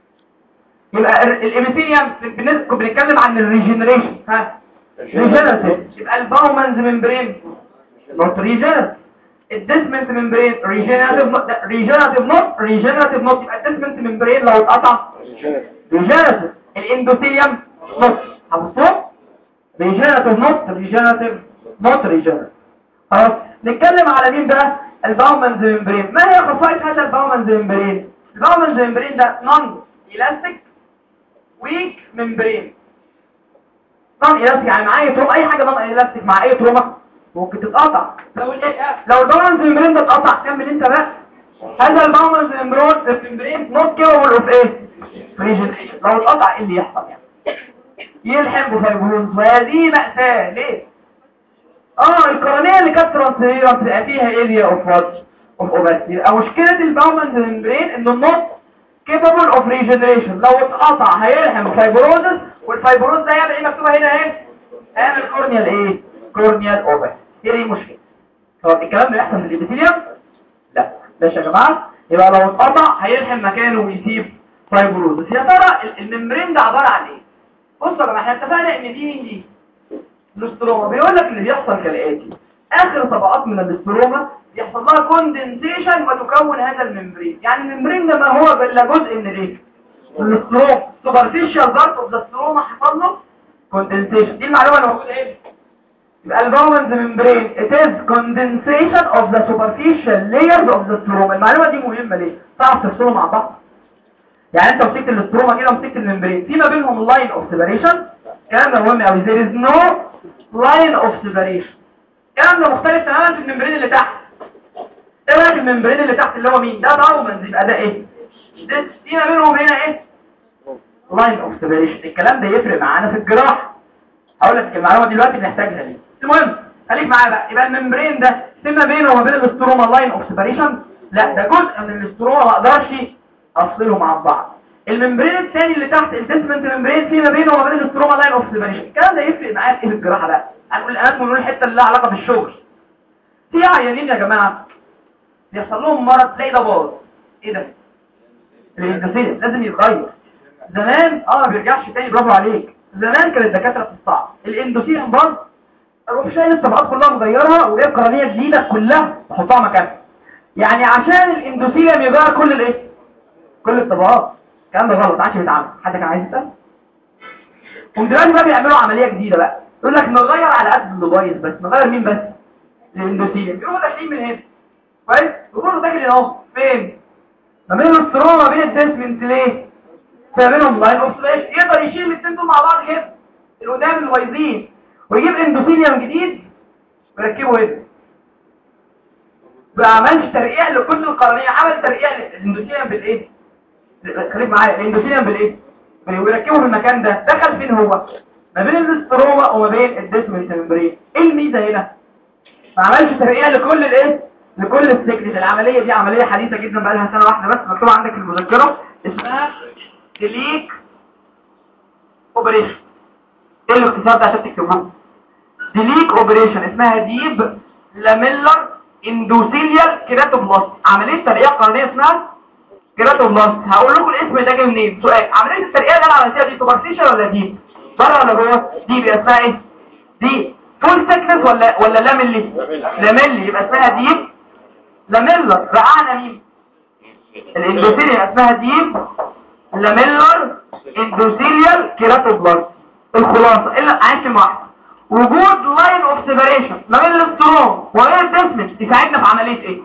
Speaker 1: يبقى الابيثيليوم بالنسبه بنتكلم عن الريجنريشن ها ريجنراتيف يبقى الباومنز ممبرين نوت ريجنراتيف الديسمنت ممبرين ريجنراتيف ريجنراتيف نوت ريجنراتيف نوت يبقى الديسمنت ممبرين لو اتقطع ريجنراتيف الاندوثيليوم نوت حفظتهم ريجنراتيف نوت ريجنراتيف نوت ريجنراتيف خلاص نتكلم على مين بقى الباومنز ممبرين ما هي خصائص هذا الباومنز ممبرين الباومنز ممبرين ده نون الاستيك ويك ممبرين نون الاستيك يعني مع اي تروما اي حاجه نون الاستيك مع اي تروما ممكن تتقطع
Speaker 3: لو الايه
Speaker 1: لو الباومنز ممبرين ده اتقطع كمل انت بقى هذا الباومنز ممبرين نوت كيبل اوف ايه ريجنريشن لو اتقطع ايه اللي يحصل يعني يلحم بفيبروز وهذه مأساة ليه اه القرنية اللي كانت ترانسفيرنت بقى فيها اريا اوف وات اوف اوباسيتي او مشكلة الباومنز ممبرين انه النوت كيبل اوف ريجنريشن لو اتقطع هيلحم فايبروزس والفايبروز ده يعمل ايه مكتوبة هنا اهي اعمل كورنيال ايه كورنيال اوباسيتي ايه دي المشكلة طب الكلام ده يحصل في الابيثيليوم لا ماشي يا جماعة يبقى لو اتقطع هيلحم مكانه ويسيب فايبروزس يا ترى ال- الممبرين ده عبارة عن ايه بصوا يا جماعة احنا اتفقنا ان دي مين دي الاستروما بيقول لك اللي بيحصل كالاتي اخر طبقات من الاستروما بيحصل لها كوندنسيشن وتكون هذا الممبرين يعني الممبرين ده ما هو الا جزء من الايه من الاستروما سوبرفيشال بارت اوف ذا استروما حصل له كوندنسيشن دي المعلومه اللي موجوده ايه يبقى الباومنز ممبرين it is condensation of the superficial layers of the stroma المعلومه دي مهمه ليه تعرف تفصلهم مع بعض يعني انت مسكت الاستروما كده ومسكت الممبرين في ما بينهم لاين اوف سيبريشن الكلام ده مهم قوي there is no line of separation الكلام ده مختلف تماما في الممبرين اللي تحت ايه رايك الممبرين اللي تحت اللي هو مين ده باومنز يبقى ده ايه ده فيما بينهم هنا ايه لاين اوف سيبريشن الكلام ده يفرق معانا في الجراحه اقول لك المعلومه دلوقتي بنحتاجها ليه المهم خليك معايا بقى يبقى الممبرين ده فيما بينه وما بين الاستروما لاين اوف سيبريشن لا ده جزء من الاستروما ما اقدرش افصلهم عن بعض الممبرين الثاني اللي تحت الديسمنت ممبرين فيما بينه وما بين الاستروما لاين اوف سيبريشن الكلام ده يفرق معايا في ايه في الجراحه بقى هنقول الانات ونقول الحته اللي لها علاقه بالشغل في عيانين يا جماعه بيحصل لهم مرض تلاقي ده باظ ايه ده الاندوثيليوم لازم يتغير زمان اه ما بيرجعش تاني برافو عليك زمان كانت الدكاتره بتستعب الاندوثيليوم باظ اروح شايل الطبقات كلها مغيرها وايه قرنيه جديده كلها احطها مكانها يعني عشان الاندوثيليوم يغير كل الايه كل الطبقات الكلام ده غلط ما عادش بيتعمل حد كان عايز يسال ودلوقتي بقى بيعملوا عمليه جديده بقى يقول لك نغير على قد اللي بايظ بس نغير مين بس الاندوثيليوم يروحوا داخلين من هنا كويس يقولوا داخل هنا اهو فين ما بين الاستروما ما بين الديسمنت ليه ما بينهم لاين اوف سلاش يقدر يشيل الاثنين دول مع بعض كده القدام الوايزين ويجيب اندوثيليوم جديد ويركبه هنا ما عملش ترقيع لكل القرنيه عمل ترقيع للاندوثيليوم بالايه خليك معايا الاندوثيليوم بالايه ويركبه في المكان ده دخل فين هو ما بين الاستروما وما بين الديسمنت ممبرين ايه الميزه هنا ما عملش ترقيع لكل الايه لكل السكنس العمليه دي عمليه حديثه جدا بقى لها سنه واحده بس مكتوب عندك في المذكره اسمها ديليك اوبريشن ايه الاختصار ده عشان تكتبوه ديليك اوبريشن اسمها ديب لاميلر اندوثيليال كيراتوبلاست عمليه ترقيع قرنيه اسمها كيراتوبلاست هقول لكم الاسم ده جاي منين سؤال عمليه الترقيع اللي انا عملتها دي سوبرفيشال ولا ديب بره ولا جوه ديب يبقى اسمها ايه دي فول سكنس ولا ولا لاميلي لاميلي يبقى اسمها ديب لاميلر رقعنا مين الاندوثيليال اسمها ديب لاميلر اندوثيليال كيراتوبلاست الخلاصه الا عايش واحد وجود لاين اوف سيبريشن ما بين الاستروم وبين الديسمنت يساعدنا في عمليه ايه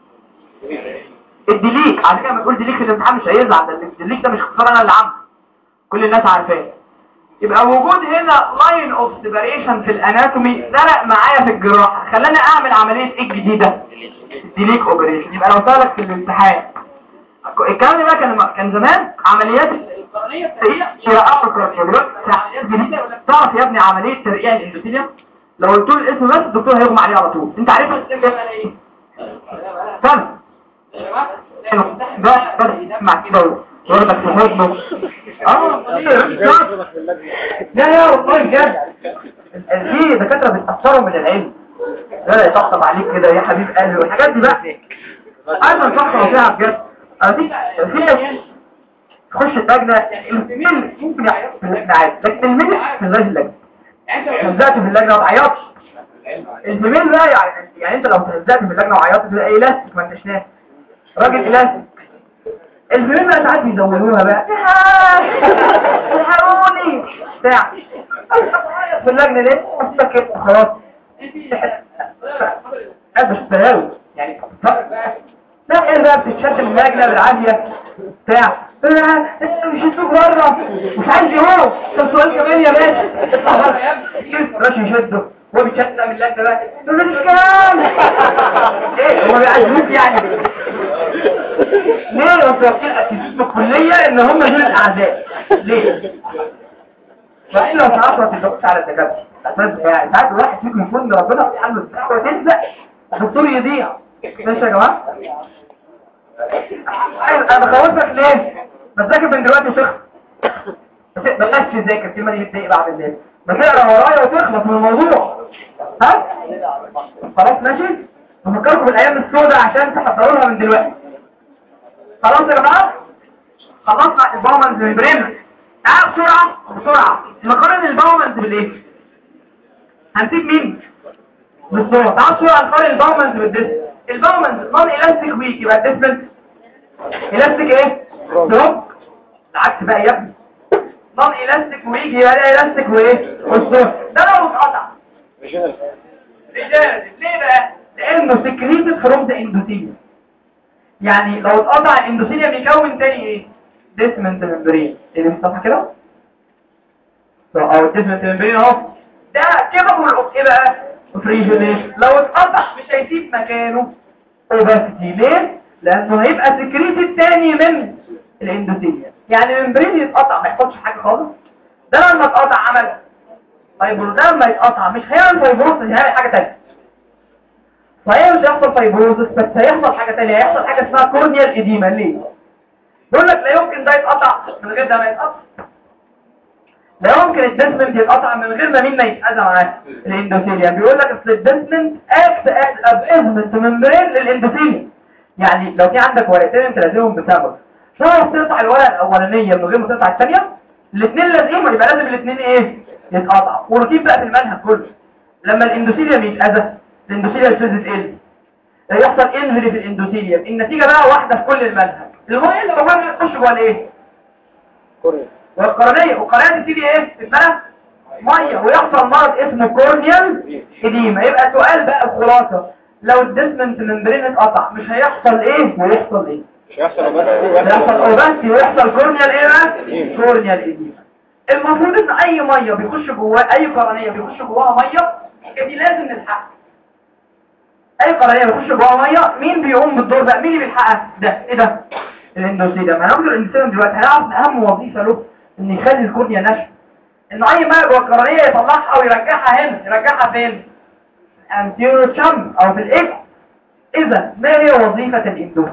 Speaker 1: الديليك على فكره لما تقول ديليك في الامتحان مش هيزعل ده الديليك ده مش اختصار انا اللي عامله كل الناس عارفاه يبقى وجود هنا لاين اوف سيبريشن في الاناتومي فرق معايا في الجراحه خلاني اعمل عمليه ايه جديده ديليك اوبريشن يبقى لو سالك في الامتحان الكلام ده كان كان زمان عمليات
Speaker 3: القرنية
Speaker 1: هي هي امر كرونيه دلوقتي عمليات جديده تعرف يا ابني عمليه ترقيع الاندوثيليوم لو قلت له الاسم بس الدكتور هيغمى عليه على طول انت عارف الاسم ده ايه استنى ده بدأ يسمع كده وياخدك في حضنه اه لا يا والله بجد في دكاتره بيتاثروا من العلم لا يطبطب عليك كده يا حبيب قلبي والحاجات دي بقى ايضا صح فيها بجد انا في في تخش اللجنه الميل ممكن يعيط في اللجنه عادي لكن الميل في غير اللجنه هزقت في اللجنه ما تعيطش الزميل بقى يعني يعني انت لو هزقت في اللجنه وعيطت تبقى ايه لاستيك ما انتش ناس راجل الاستيك الزميل بقى ساعات بيزودوها بقى الحقوني بتاع في اللجنه ليه سكت وخلاص مش بلاوي يعني لا ايه بقى بتتشتم اللجنه بالعافيه بتاع مش هتسوق بره مش عايز يهو طب سؤال كمان يا باشا اطلع بره الراجل يشده هو بيتشتم من اللجنه بقى مش كام ايه هو بيعزموك يعني ليه وصلتين اتيتيود من الكليه ان هم دول الاعداء ليه فإن لو تعرفوا تدقش على الدكاتره اساس يعني ساعات الواحد فيكم يكون ربنا في قلبه بتاعه وتلزق الدكتور يضيع ماشي يا جماعه انا بخوفك ليه بذاكر من دلوقتي شخص بلاش تذاكر الكلمه دي بتضايق بعض الناس بتقرا ورايا وتخلص من الموضوع ها خلاص ماشي بفكركم بالايام السوداء عشان تحضروا لها من دلوقتي خلاص يا جماعه خلصنا الباومنز من بريمر تعال بسرعه بسرعه نقارن الباومنز بالايه هنسيب مين بالصوره تعال بسرعه نقارن الباومنز بالديسك الباومنز نون الاستيك ويك يبقى الديسمنت الاستيك ايه دروب العكس بقى يا ابني نون الاستيك ويك يبقى ده الاستيك وايه والصوره ده لو اتقطع رجال ليه بقى لانه سكريتد فروم ذا اندوثيليوم يعني لو اتقطع الاندوثيليوم يكون تاني ايه ديسمنت ممبرين اللي مصطفى كده او الديسمنت ممبرين اهو ده كده ايه بقى فريجوليشن لو اتقطع مش هيسيب مكانه اوباسيتي ليه لانه هيبقى سكريتد تاني من الاندوثيليا يعني الممبرين يتقطع ما يحصلش حاجه خالص ده لما اتقطع عمل فايبروز ده لما يتقطع مش هيعمل فايبروز هيعمل حاجه تانية صحيح مش هيحصل فايبروزس بس هيحصل حاجه تانية هيحصل حاجه اسمها كورنيال اديما ليه بيقول لك لا يمكن ده يتقطع من غير ده ما يتقطع لا يمكن الدسمنت يتقطع من غير ما مين ما يتأذى معاه الاندوثيليا بيقول لك اصل الدسمنت اكت اكت ابيزمنت ممبرين للاندوثيليا يعني لو في عندك ورقتين انت لازمهم بسبب تعرف تقطع الورقه الاولانيه من غير ما تقطع الثانيه الاثنين لازقين يبقى لازم الاثنين ايه يتقطعوا وروتين بقى في المنهج كله لما الاندوثيليا يتأذى الاندوثيليا فيز تقل يحصل انهري في الاندوثيليا النتيجه بقى واحده في كل المنهج الميه اللي جواها تخش جوه الايه
Speaker 4: كوريا
Speaker 1: والقرنية والقرنية تبتدي ايه اسمها ميه ويحصل مرض اسمه كورنيال اديما يبقى سؤال بقى الخلاصه لو الديسمنت ممبرين اتقطع مش هيحصل ايه ويحصل ايه
Speaker 4: مش هيحصل بس
Speaker 1: هيحصل اوباستي ويحصل كورنيال ايه بقى كورنيال اديما المفروض ان اي ميه بيخش جواه اي قرنيه بيخش جواها ميه دي لازم نلحقها اي قرنيه بيخش جواها ميه مين بيقوم بالدور ده مين اللي بيلحقها ده ايه ده الاندوثيليوم هناخد الاندوثيليوم دلوقتي هنعرف ان اهم وظيفه له ان يخلي الكورنيا ناشفه ان اي ميه جوه القرنيه يطلعها ويرجعها هنا يرجعها فين anterior تشام او في الاكس اذا ما هي وظيفه الاندوثيليوم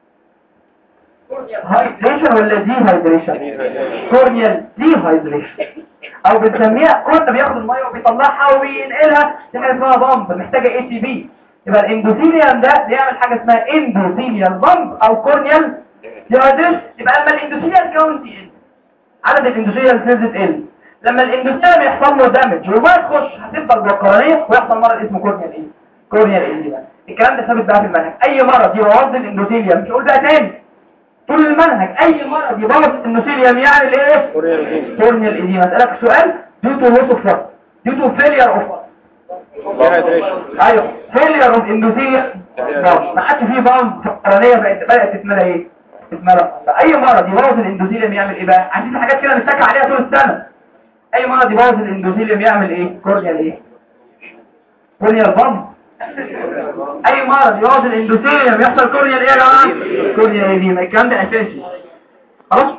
Speaker 1: هايدريشن ولا دي هايدريشن كورنيال دي هايدريشن او بنسميها كورن بياخد الميه وبيطلعها وبينقلها دي حاجه اسمها بامب محتاجه اي تي بي يبقى الاندوثيليوم ده بيعمل حاجه اسمها اندوثيليال بامب او كورنيال ديهايدريشن يبقى لما الاندوثيليال كاونت يقل عدد الاندوثيليال سيلز تقل لما الاندوثيليوم يحصل له دامج وما تخش هتفضل جوه القرنيه ويحصل مرض اسمه كورنيال ايه كورنيال ايه الكلام ده ثابت بقى في المنهج اي مرض يبوظ الاندوثيليوم مش هقول بقى تاني طول المنهج اي مرض يبوظ الاندوثيليوم يعمل ايه
Speaker 4: كوريا روتين
Speaker 1: كورنيال ايديما اسالك سؤال due to loss of blood due to failure of
Speaker 4: ديهايدريشن
Speaker 1: ايوه failure of endothelium ما عادش فيه بامب فقرانيه بقت بدات تتملى ايه تتملى اي مرض يبوظ الاندوثيليوم يعمل ايه بقى عندنا حاجات كده بنتكى عليها طول السنه اي مرض يبوظ الاندوثيليوم يعمل ايه كورنيال ايه كورنيال بامب اي مرض يبوظ الاندوثيليوم يحصل كورنيال ايه يا جماعه كورنيال ايديما الكلام ده اساسي خلاص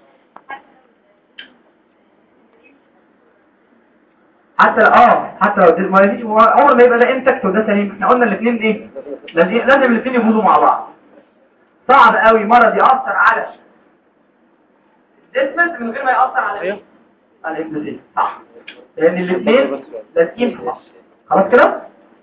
Speaker 1: حتى اه حتى لو ما يجيش عمر ما يبقى ده انتكت وده سليم احنا قلنا الاثنين ايه لازم لازم الاثنين يفوزوا مع بعض صعب قوي مرض يأثر على الديسمنت من غير ما يأثر على ايه على الابنزين صح لان الاثنين لازقين في بعض خلاص كده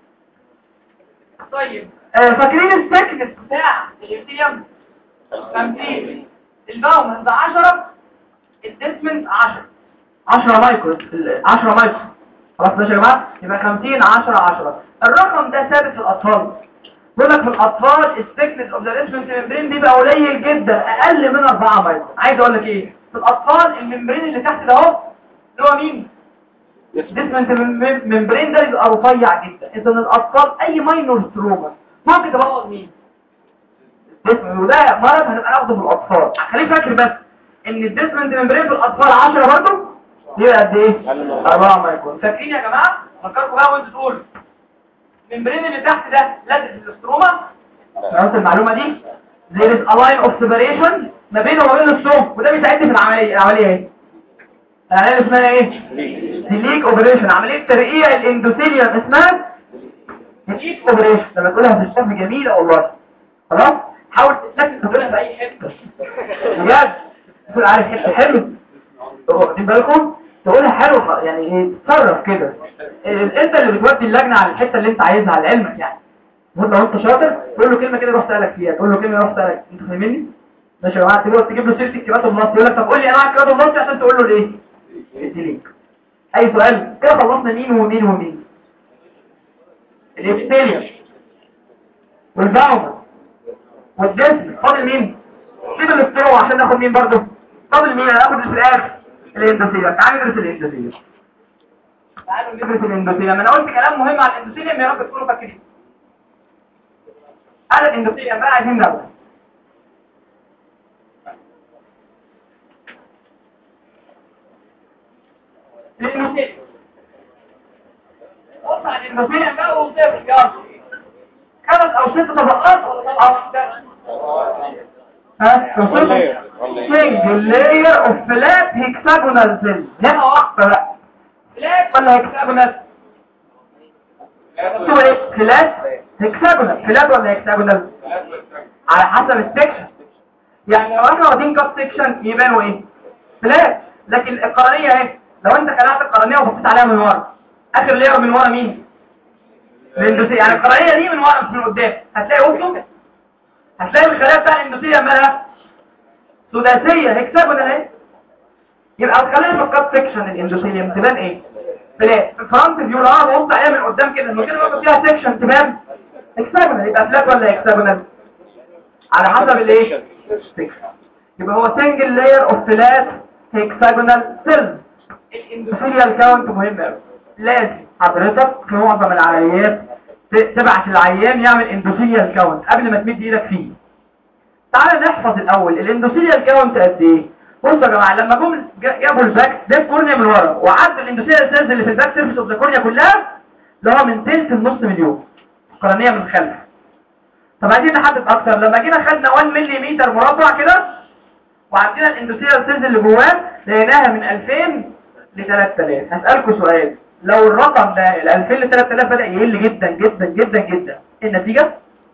Speaker 3: طيب
Speaker 1: آه فاكرين السكنس بتاع الابتيام 50 الباومن ده 10 الديسمنت 10 10 مايكرو 10 مايكرو خلاص ماشي يا جماعه يبقى 50 10 10 الرقم ده ثابت في الاطفال بيقول لك في الاطفال الثيكنس اوف ذا ريسبنت ممبرين بيبقى قليل جدا اقل من 4 مايكرو عايز اقول لك ايه في الاطفال الممبرين اللي تحت ده اهو اللي هو مين الديسمنت ممبرين ده بيبقى رفيع جدا اذا الاطفال اي ماينور ستروما ممكن تبوظ مين الديسمنت وده مرض هنبقى ناخده في الاطفال خليك فاكر بس ان الديسمنت ممبرين في الاطفال 10 برضه يبقى قد ايه 4 مايكرون فاكرين يا جماعه فكركم بقى وانتوا تقولوا الممبرين اللي تحت ده لازق في الاستروما عرفت المعلومه دي there is a line of separation ما بينه وما بين الصوم وده بيساعدني في العمليه العمليه ايه العمليه اللي اسمها ايه ديليك اوبريشن عمليه ترقيع الاندوثيليوم اسمها ديليك اوبريشن لما تقولها في الشفه جميله والله خلاص حاول تتنفس تقولها في اي حته بجد تقول عارف حته حلو واخدين بالكم تقولها حلو خ- يعني ايه تصرف كده إيه، انت اللي بتودي اللجنه على الحته اللي انت عايزها على علمك يعني المفروض لو انت شاطر تقول له كلمه كده روح سالك فيها تقول له كلمه روح سالك انت فاهمني ماشي يا جماعه تقول تجيب له سيره الكبات والنص يقول لك طب قول لي انواع الكبات والنص عشان تقول له ليه ليك اي سؤال كده خلصنا مين ومين ومين الابتليوم والباومر والجسم فاضل مين سيب الاسترو عشان ناخد مين برضه فاضل مين هناخد في الاخر الاندوثيليوم تعالى ندرس الاندوثيليوم تعالوا ندرس الاندوثيليوم انا قلت كلام مهم على الاندوثيليوم يا رب تكونوا فاكرين على الاندوثيليوم بقى عايزين نبدا الاندوثيليوم بص على
Speaker 3: الاندوثيليوم بقى وصفر يلا خمس او ست طبقات أو
Speaker 1: ها توصل single layer of flat hexagonal cells هنا واحدة بقى
Speaker 3: فلات
Speaker 1: ولا hexagonal شو ايه فلات hexagonal فلات ولا hexagonal على حسب السكشن يعني لو احنا واخدين كاب سكشن يبانوا ايه فلات لكن القرنية اهي لو انت خلعت القرنية وبصيت عليها من ورا اخر لير من ورا مين الاندوسية يعني القرنية دي من ورا مش من قدام هتلاقي وصله هتلاقي الخلايا بتاع الاندوسية مالها ثلاثية هيكسابون اهي يبقى الخلايا في الكات سكشن الاندوثيليوم تبان ايه فلات الفرونت فيو لو انا ببص عليها من قدام كده لما كده ببقى فيها سكشن تبان هيكسابون يبقى فلات ولا هيكسابون على حسب الايه سكشن يبقى هو سنجل لاير اوف فلات هيكساجونال سيلز الاندوثيليال كاونت مهم قوي لازم حضرتك في معظم العمليات ت- تبعت العيان يعمل اندوثيليال كاونت قبل ما تمد ايدك فيه تعالى نحفظ الاول الاندوثيليال كاونت قد ايه بصوا يا جماعه لما جم جا- جابوا الباك ده الكورنيا من ورا وعدوا الاندوثيليال سيلز اللي في الباك سيرفيس اوف ذا كورنيا كلها اللي هو من تلت لنص مليون القرنيه من الخلف طب عايزين نحدد اكتر لما جينا خدنا 1 ملم مربع كده وعندنا الاندوثيليال سيلز اللي جواه لقيناها من 2000 ل 3000 هسألكوا سؤال لو الرقم ده ال 2000 ل 3000 بدأ يقل جدا جدا جدا جدا إيه النتيجة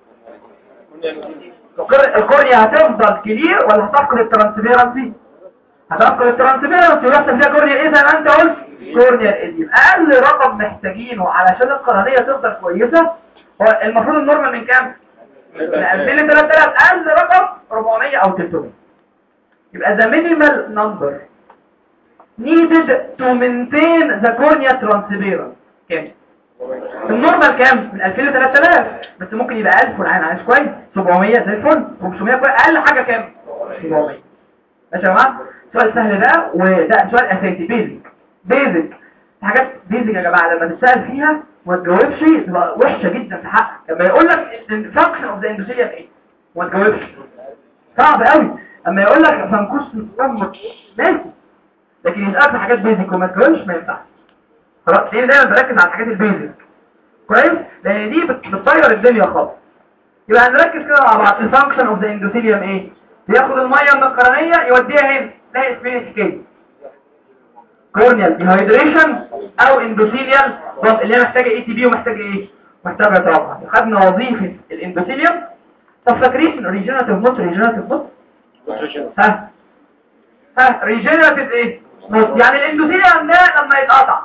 Speaker 1: القر- الكورنيا هتفضل كلير ولا هتفقد الترانسبيرنسي هتفقد الترانسبيرنسي ويحصل فيها كورنيا ايه زي ما انت قلت كورنيا الايديم اقل رقم محتاجينه علشان القرنيه تفضل كويسه هو المفروض النورمال من كام من 2000 ل 3000 اقل رقم 400 او 300 يبقى the minimal number needed to maintain the cornea transparent كام النورمال كام من 2000 ل 3000 بس ممكن يبقى 1000 والعين عايش كويس 700 زي الفل 500 كويس اقل حاجه كام 700 ماشي يا جماعه سؤال سهل ده وده سؤال اساسي بيزك بيزك حاجات بيزك يا جماعه لما تسال فيها وما تجاوبش تبقى وحشه جدا في حقك لما يقول لك الفانكشن اوف ذا اندوثيليوم ايه وما تجاوبش صعب قوي اما يقول لك فانكوش امك ماشي لكن يسالك في حاجات بيزك وما تجاوبش ما ينفعش خلاص ليه دايما بركز على الحاجات البيزك كويس لان دي بت- بتطير الدنيا خالص يبقى هنركز كده مع بعض الفانكشن اوف ذا اندوثيليوم ايه بياخد الميه من القرنيه يوديها هنا ده اسمه الحكايه كورنيال ديهايدريشن او اندوثيليال ضغط اللي هي محتاجه اي تي بي ومحتاجه ايه محتاجه طاقه خدنا وظيفه الاندوثيليوم طب فاكرين ريجنراتيف موت ريجنراتيف موت ها ها ريجنراتيف ايه موت يعني الاندوثيليوم ده لما يتقطع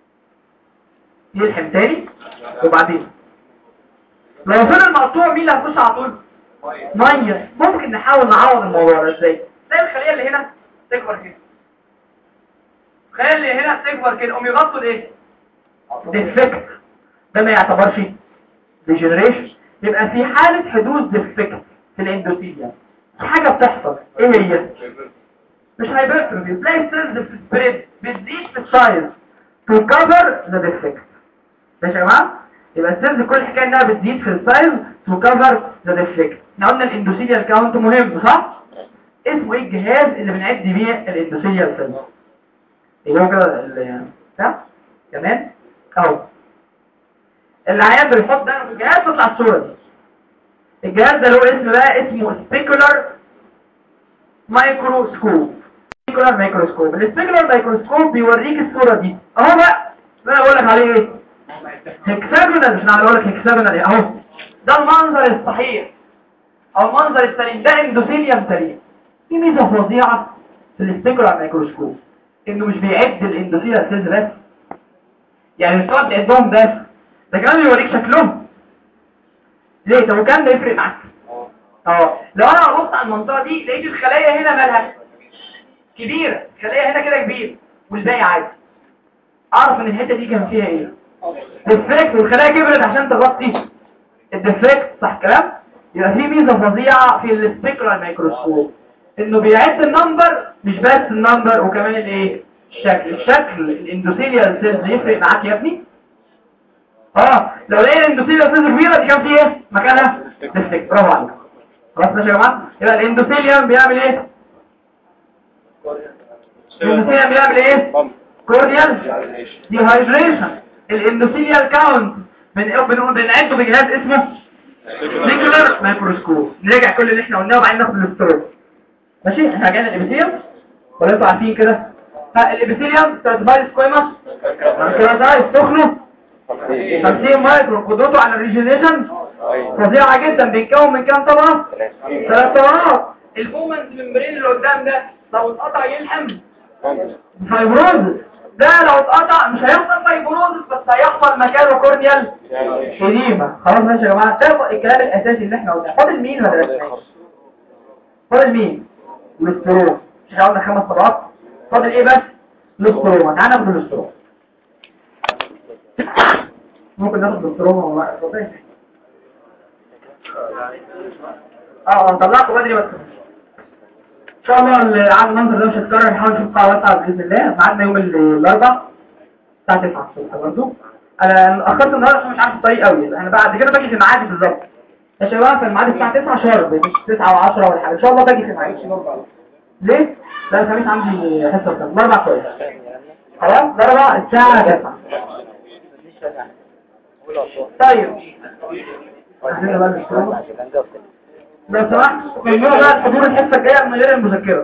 Speaker 1: يلحم تاني وبعدين لو فضل مقطوع مين اللي هتخش على طول ميه ممكن نحاول نعوض الموضوع ده ازاي زي الخليه اللي هنا تكبر كده الخليه اللي هنا تكبر كده قوم يغطوا الايه ديفكت ده ما يعتبرش ديجنريشن يبقى في حاله حدوث ديفكت في الاندوثيليوم حاجه بتحصل ايه هي مش هايبرتروفي تلاقي السيلز بتسبريد بتزيد في السايز تو كفر ذا ديفكت ماشي يا جماعه يبقى السيلز كل الحكايه انها بتزيد في السايز تو كفر ذا ديفكت احنا قلنا الاندوثيليال كاونت مهم صح اسمه ايه الجهاز اللي بنعد بيه الاندوثيليال سيلز ايه هو كده ال- ده كمان اهو العيان بيحط ده في الجهاز تطلع الصوره دي الجهاز ده له اسم بقى اسمه سبيكولار مايكروسكوب سبيكولار مايكروسكوب السبيكولار مايكروسكوب بيوريك الصوره دي اهو بقى ده انا بقول لك عليه ايه هكساجونال مش انا بقول لك هكساجونال ايه اهو ده المنظر الصحيح او المنظر السليم ده اندوثيليوم سليم في ميزه فظيعه في السبيكولار مايكروسكوب انه مش بيعد الاندوثيليال سيلز بس يعني مش تقعد تعدهم بس ده كمان بيوريك شكلهم ليه طب وكام ده يفرق معاك اه لو انا ببص على المنطقه دي لقيت الخلايا هنا مالها كبيره الخلايا هنا كده كبيره والباقي عادي اعرف ان الحته دي كان فيها ايه ديفكت والخلايا كبرت عشان تغطي الديفكت صح الكلام يبقى في ميزه فظيعه في السبيكولار مايكروسكوب انه بيعد النمبر مش بس النمبر وكمان الايه الشكل الشكل الاندوثيليال سيلز يفرق معاك يا ابني اه لو لقينا الاندوثيليال سيلز كبيره دي كان فيه ايه مكانها ديفكت برافو عليك خلاص ماشي يا جماعه يبقى الاندوثيليوم بيعمل ايه الاندوثيليوم بيعمل ايه كورنيال ديهايدريشن الاندوثيليال كاونت من بنقول بنعده بجهاز اسمه سيكولار مايكروسكوب نراجع كل اللي احنا قلناه وبعدين ناخد الاستروب ماشي احنا رجعنا الابيثيليوم ولا انتوا عارفين كده ها الابيثيليوم ستراتيفايد سكويما مانكراتايز سخنه 50 مايكرون قدرته على الريجنريشن فظيعه جدا بيتكون من كام طبقه ثلاث طبقات
Speaker 3: البومنت ممبرين اللي قدام ده لو اتقطع يلحم
Speaker 1: فايبروز ده لو اتقطع مش هيحصل فايبروز بس هيحصل مكانه كورنيال شديمة خلاص ماشي يا جماعة ده الكلام الأساسي اللي احنا قلناه فاضل مين ولا لا فاضل مين الاستروم مش احنا قلنا خمس طبقات فاضل ايه بس الاستروم تعالى ناخد الاستروم ممكن ناخد الاستروم ولا لا اتفضل. اه اه طلعته بدري بس ان شاء الله العام المنظر ده مش هيتكرر نحاول نشوف قاعة واسعة بإذن الله ميعادنا يوم ال- الأربع الساعة 9 الصبح برضه انا اخرت النهارده عشان مش عارف الطريق قوي انا بعد كده باجي في ميعادي بالظبط يا شباب في الميعاد الساعة 9 شهر مش 9 و10 ولا حاجة ان شاء الله باجي في ميعادي ليه؟ لا الخميس عندي حصة بتاعت الأربع كويس خلاص الأربع الساعة 9 طيب عايزين بقى نشتغل لو سمحت ممنوع بقى الحضور الحصة الجاية من غير المذكرة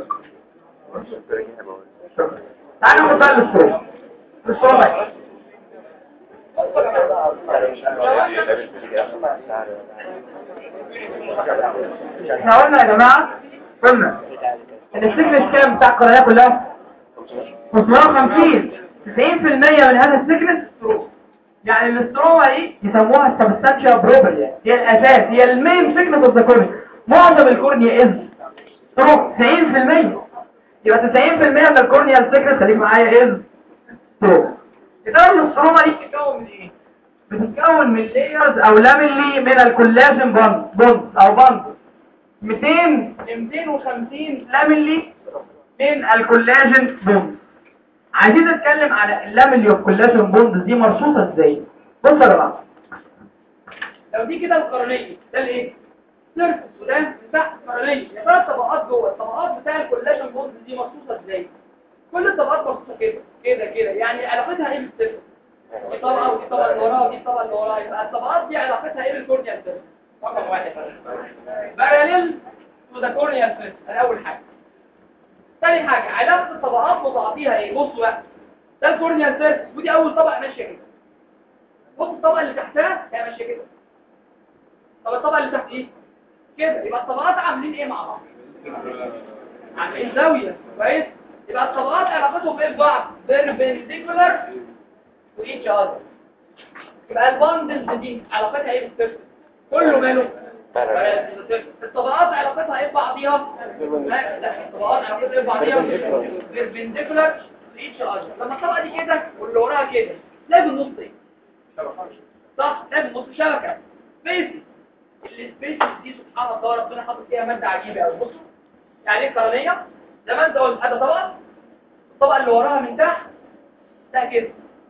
Speaker 1: شكرا. تعالى ناخد بقى الاستروم الاستروم بقى احنا قلنا يا جماعة قلنا ان السكنس كام بتاع القرية كلها 550 90% من هذا السكنس ستروم يعني الاستروما دي يسموها السبستانشيا بروبريا هي الاساس هي المين سكنس اوف ذا كورنيا معظم الكورنيا از ستروم 90% يبقى 90% من الكورنيا السكنس خليك معايا از ستروم إذا الاستروما دي بتتكون من ايه؟ بتتكون من لايرز او لاميلي من الكولاجين بوند بوند او بوند 200 ل 250 لاميلي من الكولاجين بوند عايزين نتكلم على اللاميلي اوف كولاجين بوند دي مرصوصه ازاي بصوا يا جماعه
Speaker 3: لو دي كده القرنية ده الايه؟ سيرفس وده مساحة قرنية يا ترى الطبقات جوه الطبقات بتاع الكولاجين بوند دي مرصوصة ازاي؟ كل الطبقات مرصوصة كده كده كده يعني علاقتها ايه بالسيرفس؟ دي طبقة ودي طبقة اللي وراها ودي الطبقة اللي وراها يبقى الطبقات دي علاقتها ايه بالكورنيال سيرفس؟ رقم واحد باراليل تو ذا كورنيال سيرفس ده اول حاجة تاني حاجة علاقة الطبقات ببعضيها ايه؟ بصوا بقى ده الكورنيال سيرفس ودي اول طبقة ماشية كده بص الطبقة اللي تحتها هي ماشية كده طب الطبقة اللي تحت ايه؟ كده يبقى الطبقات عاملين ايه مع بعض؟ عاملين زاوية كويس؟ يبقى الطبقات علاقتهم ايه ببعض؟ بيربنديكولار وايتش اذر يبقى الباندلز دي علاقتها ايه بالسيرفس؟ كله ماله؟ الطبقات علاقتها ايه ببعضيها؟ لا لا الطبقات علاقتها ايه ببعضيها؟ بيربنديكولار وايتش اذر لما الطبقة دي كده واللي وراها كده تلاقي بالنص ايه؟ صح تلاقي بالنص شبكة سبيسي السبيسي دي سبحان الله ربنا حاطط فيها مادة عجيبة قوي بصوا يعني ايه قرنية زي ما انت قلت هذا طبقة الطبقة اللي وراها من تحت ده كده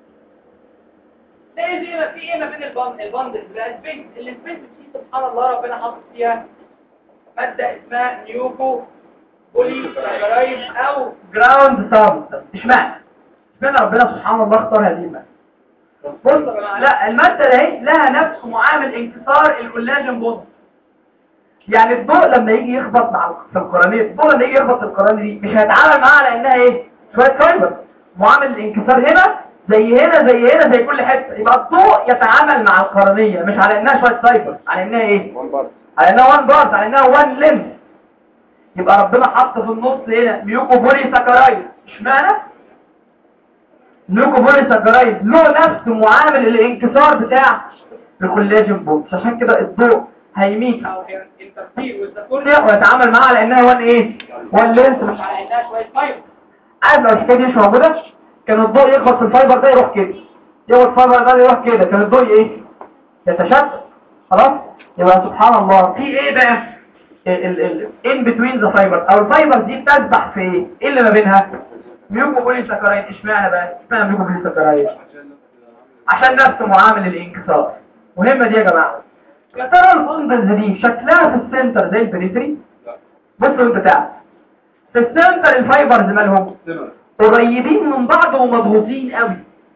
Speaker 3: ده ايه زي ما في ايه ما بين البند البند بقى السبيس السبيس دي سبحان الله ربنا حاطط فيها مادة اسمها نيوكو بولي سايكرايد او
Speaker 1: جراوند سابستنس اشمعنى اشمعنى ربنا سبحان الله اختار هذه الماده بص يا جماعة، لا الماده دي لها نفس معامل انكسار الكولاجين بوند يعني الضوء لما يجي يخبط مع في القرنيه الضوء لما يجي يخبط في القرنيه دي مش هيتعامل معاها على انها ايه شويه فايبر معامل الانكسار هنا زي هنا زي هنا زي كل حته يبقى الضوء يتعامل مع القرنيه مش على انها شويه فايبر على انها ايه على انها وان بارت على انها وان ليمب يبقى ربنا حط في النص هنا ميوكو بولي ساكرايد اشمعنى ميوكو بولي ساكرايد له نفس معامل الانكسار بتاع الكولاجين بوند عشان كده الضوء هيميت
Speaker 3: او انترفير وذ
Speaker 1: كورنيا ويتعامل معاها على انها وان ايه وان لينس مش
Speaker 3: مش على انها شوية فايبر
Speaker 1: عارف لو الحكايه دي مش موجوده كان الضوء يخبط في الفايبر ده يروح كده يخبط في الفايبر ده يروح كده كان الضوء ايه يتشتت خلاص يبقى سبحان الله في ايه بقى ان بتوين ذا فايبر او الفايبر دي بتسبح في ايه ايه اللي ما بينها ميوكو بولي ساكرايد اشمعنى بقى اشمعنى ميوكو بولي ساكرايد عشان نفس معامل الانكسار مهمه دي يا جماعه يا ترى البندلز دي شكلها في السنتر زي البريفري بصوا انت تعرف في السنتر الفايبرز مالهم قريبين من بعض ومضغوطين قوي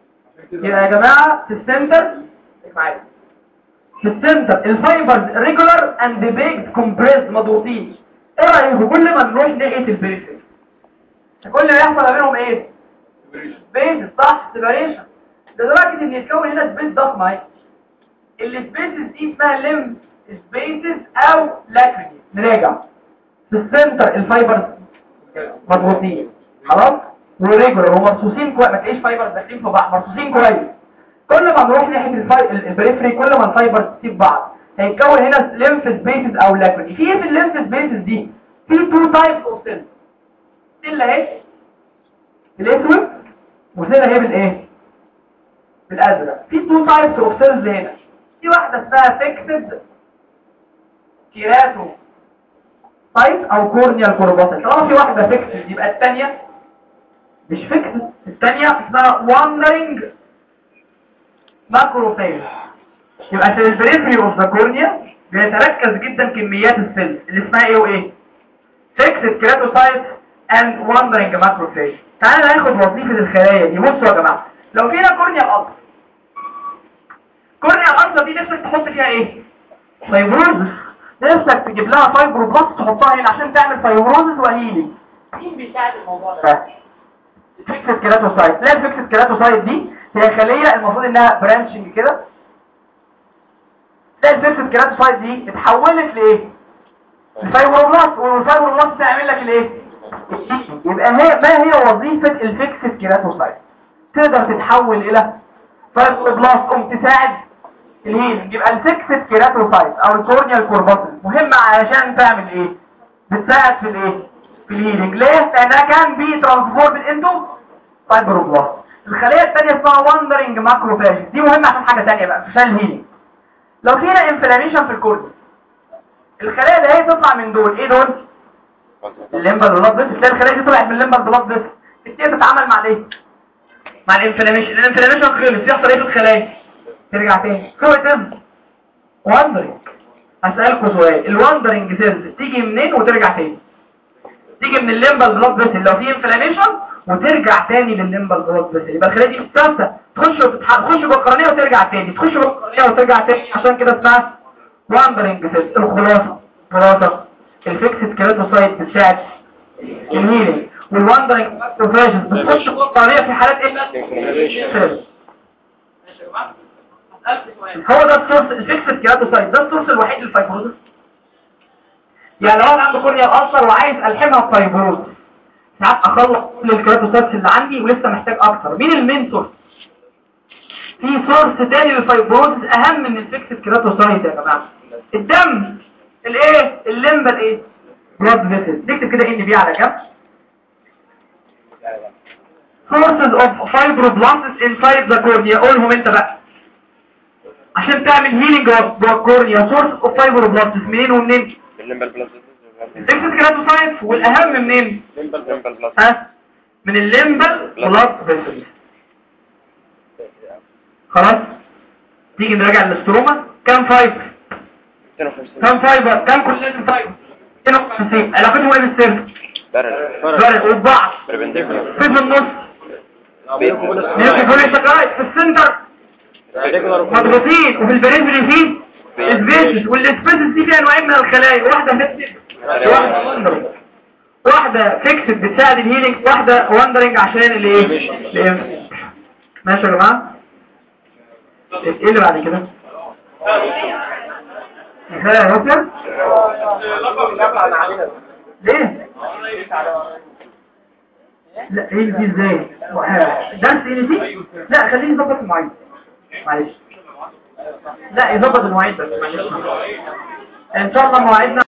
Speaker 1: يبقى يا جماعة في السنتر معايا في السنتر الفايبرز ريجولار اند بيج كومبريس مضغوطين ايه رايكم كل ما نروح ناحيه البريفري كل ما يحصل ما بينهم ايه سبيس صح سيبريشن لدرجه ان يتكون هنا سبيس ضخمه اهي السبيسز دي اسمها ليم سبيسز او لاكريني نراجع في السنتر الفايبرز مضغوطين خلاص وريجولار ومرصوصين كويس ما تلاقيش فايبرز داخلين في بعض مرصوصين كويس كل ما نروح ناحيه الفاي... البريفري كل ما الفايبرز تسيب بعض هيتكون هنا ليمف سبيسز او لاكريني في ايه في الليمف سبيسز دي في تو تايبس اوف سيلز سيل اهي الاسود وسيل اهي بالايه بالازرق في تو تايبس اوف سيلز هنا في واحده اسمها فيكسد كيراتو سايت او كورنيال كورباسل طالما في واحده فيكسد يبقى الثانيه مش فيكسد الثانيه اسمها واندرنج ماكروفيج يبقى في البريفري اوف ذا كورنيا بيتركز جدا كميات السيلز اللي اسمها ايه وايه فيكسد كيراتوسايت اند واندرنج ماكروفيج تعالى ناخد وظيفه الخلايا دي بصوا يا جماعه لو فينا كورنيا القصر كورنيا القصر دي نفسك تحط فيها ايه فايبروزس نفسك تجيب لها فايبروبلاست تحطها هنا عشان تعمل فايبروزس وهيلينج
Speaker 3: مين بيساعد الموضوع ده
Speaker 1: الفيكسد كيراتوسايت لا الفيكسد كيراتوسايت دي هي خلية المفروض انها برانشنج كده لا الفيكسد كيراتوسايت دي اتحولت لايه الفايبروبلاست والفايبروبلاست تعمل لك الايه يبقى هي ما هي وظيفة الفيكسد كيراتوسايت تقدر تتحول الى فايبروبلاست قوم تساعد الهيلينج يبقى الفيكسد كيراتوسايت او الكورنيال كورباتل مهمة علشان تعمل ايه بتساعد في الايه في الهيلينج ليه لانها كان بي ترانسفورمد انتو فايبروبلاست الخلية الثانية اسمها واندرنج ماكروفاج دي مهمة عشان حاجة ثانيه بقى عشان الهيلينج لو فينا انفلاميشن في الكورنيا الخلايا اللي هي تطلع من دول ايه دول الليمبال بلاد بس تلاقي الخلايا دي طلعت من الليمبال بلاد بس تبتدي تتعامل مع الايه مع الانفلاميشن الانفلاميشن خلص يحصل ايه في الخلايا ترجع تاني هو تم واندرنج هسألكوا سؤال الواندرنج سيلز تيجي منين وترجع تاني تيجي من الليمبال بلاد بس لو في انفلاميشن وترجع تاني للليمبال بلاد بس يبقى الخلايا دي ثابته تخش وتتح... تخش بالقرنيه وترجع تاني تخش بالقرنيه وترجع تاني عشان كده اسمها واندرنج سيلز الخلاصه خلاصه الفيكسد كيراتوسايت بتساعد الهيلينج والواندرنج ماكروفاجز بتخش بالقرنيه في حالات ايه سيلز
Speaker 3: ماشي يا جماعه هسألك سؤال
Speaker 1: هو ده السورس الفيكسد كيراتوسايت ده السورس الوحيد للفايبروزس يعني لو انا عندي كورنيا الاثر وعايز الحمها بفايبروز ساعات اخلص كل الكيراتوسايتس اللي عندي ولسه محتاج اكتر مين المين سورس في سورس تاني للفايبروز اهم من الفيكسد كيراتوسايت يا جماعه الدم الايه الليمبا الايه بلاد فيسل نكتب كده ان بي على جنب sources of fibroblasts inside the cornea قولهم انت بقى عشان تعمل هيلينج جوه الكورنيا sources of fibroblasts منين ومنين
Speaker 4: الليمبال بلازا
Speaker 1: الفيكسد كيراتوسايت والاهم منين
Speaker 4: الليمبال بلازا
Speaker 1: ها من الليمبال بلاد فيسل خلاص تيجي نراجع الاستروما كام فايبر
Speaker 4: 52
Speaker 1: كام فايبر كام كولاجين فايبر 52 علاقتهم ايه بالسيرف
Speaker 4: بارل
Speaker 1: بارد وبعض
Speaker 4: بربنديكولار
Speaker 1: في في النص نيجي فولي سكرايت في السنتر مضغوطين وفي البريفري فيه سبيسز والسبيسز دي فيها نوعين من الخلايا واحده فيكسد واحده واندرنج واحده فيكسد بتساعد الهيلينج واحده واندرنج عشان الايه الإيه؟ ماشي يا جماعه ايه اللي بعد كده الخلايا يا روبيا ليه لا ايه دي ازاي درس ايه دي لا خليني اظبط المواعيد معلش لا يظبط المواعيد بس معلش ان شاء الله مواعيدنا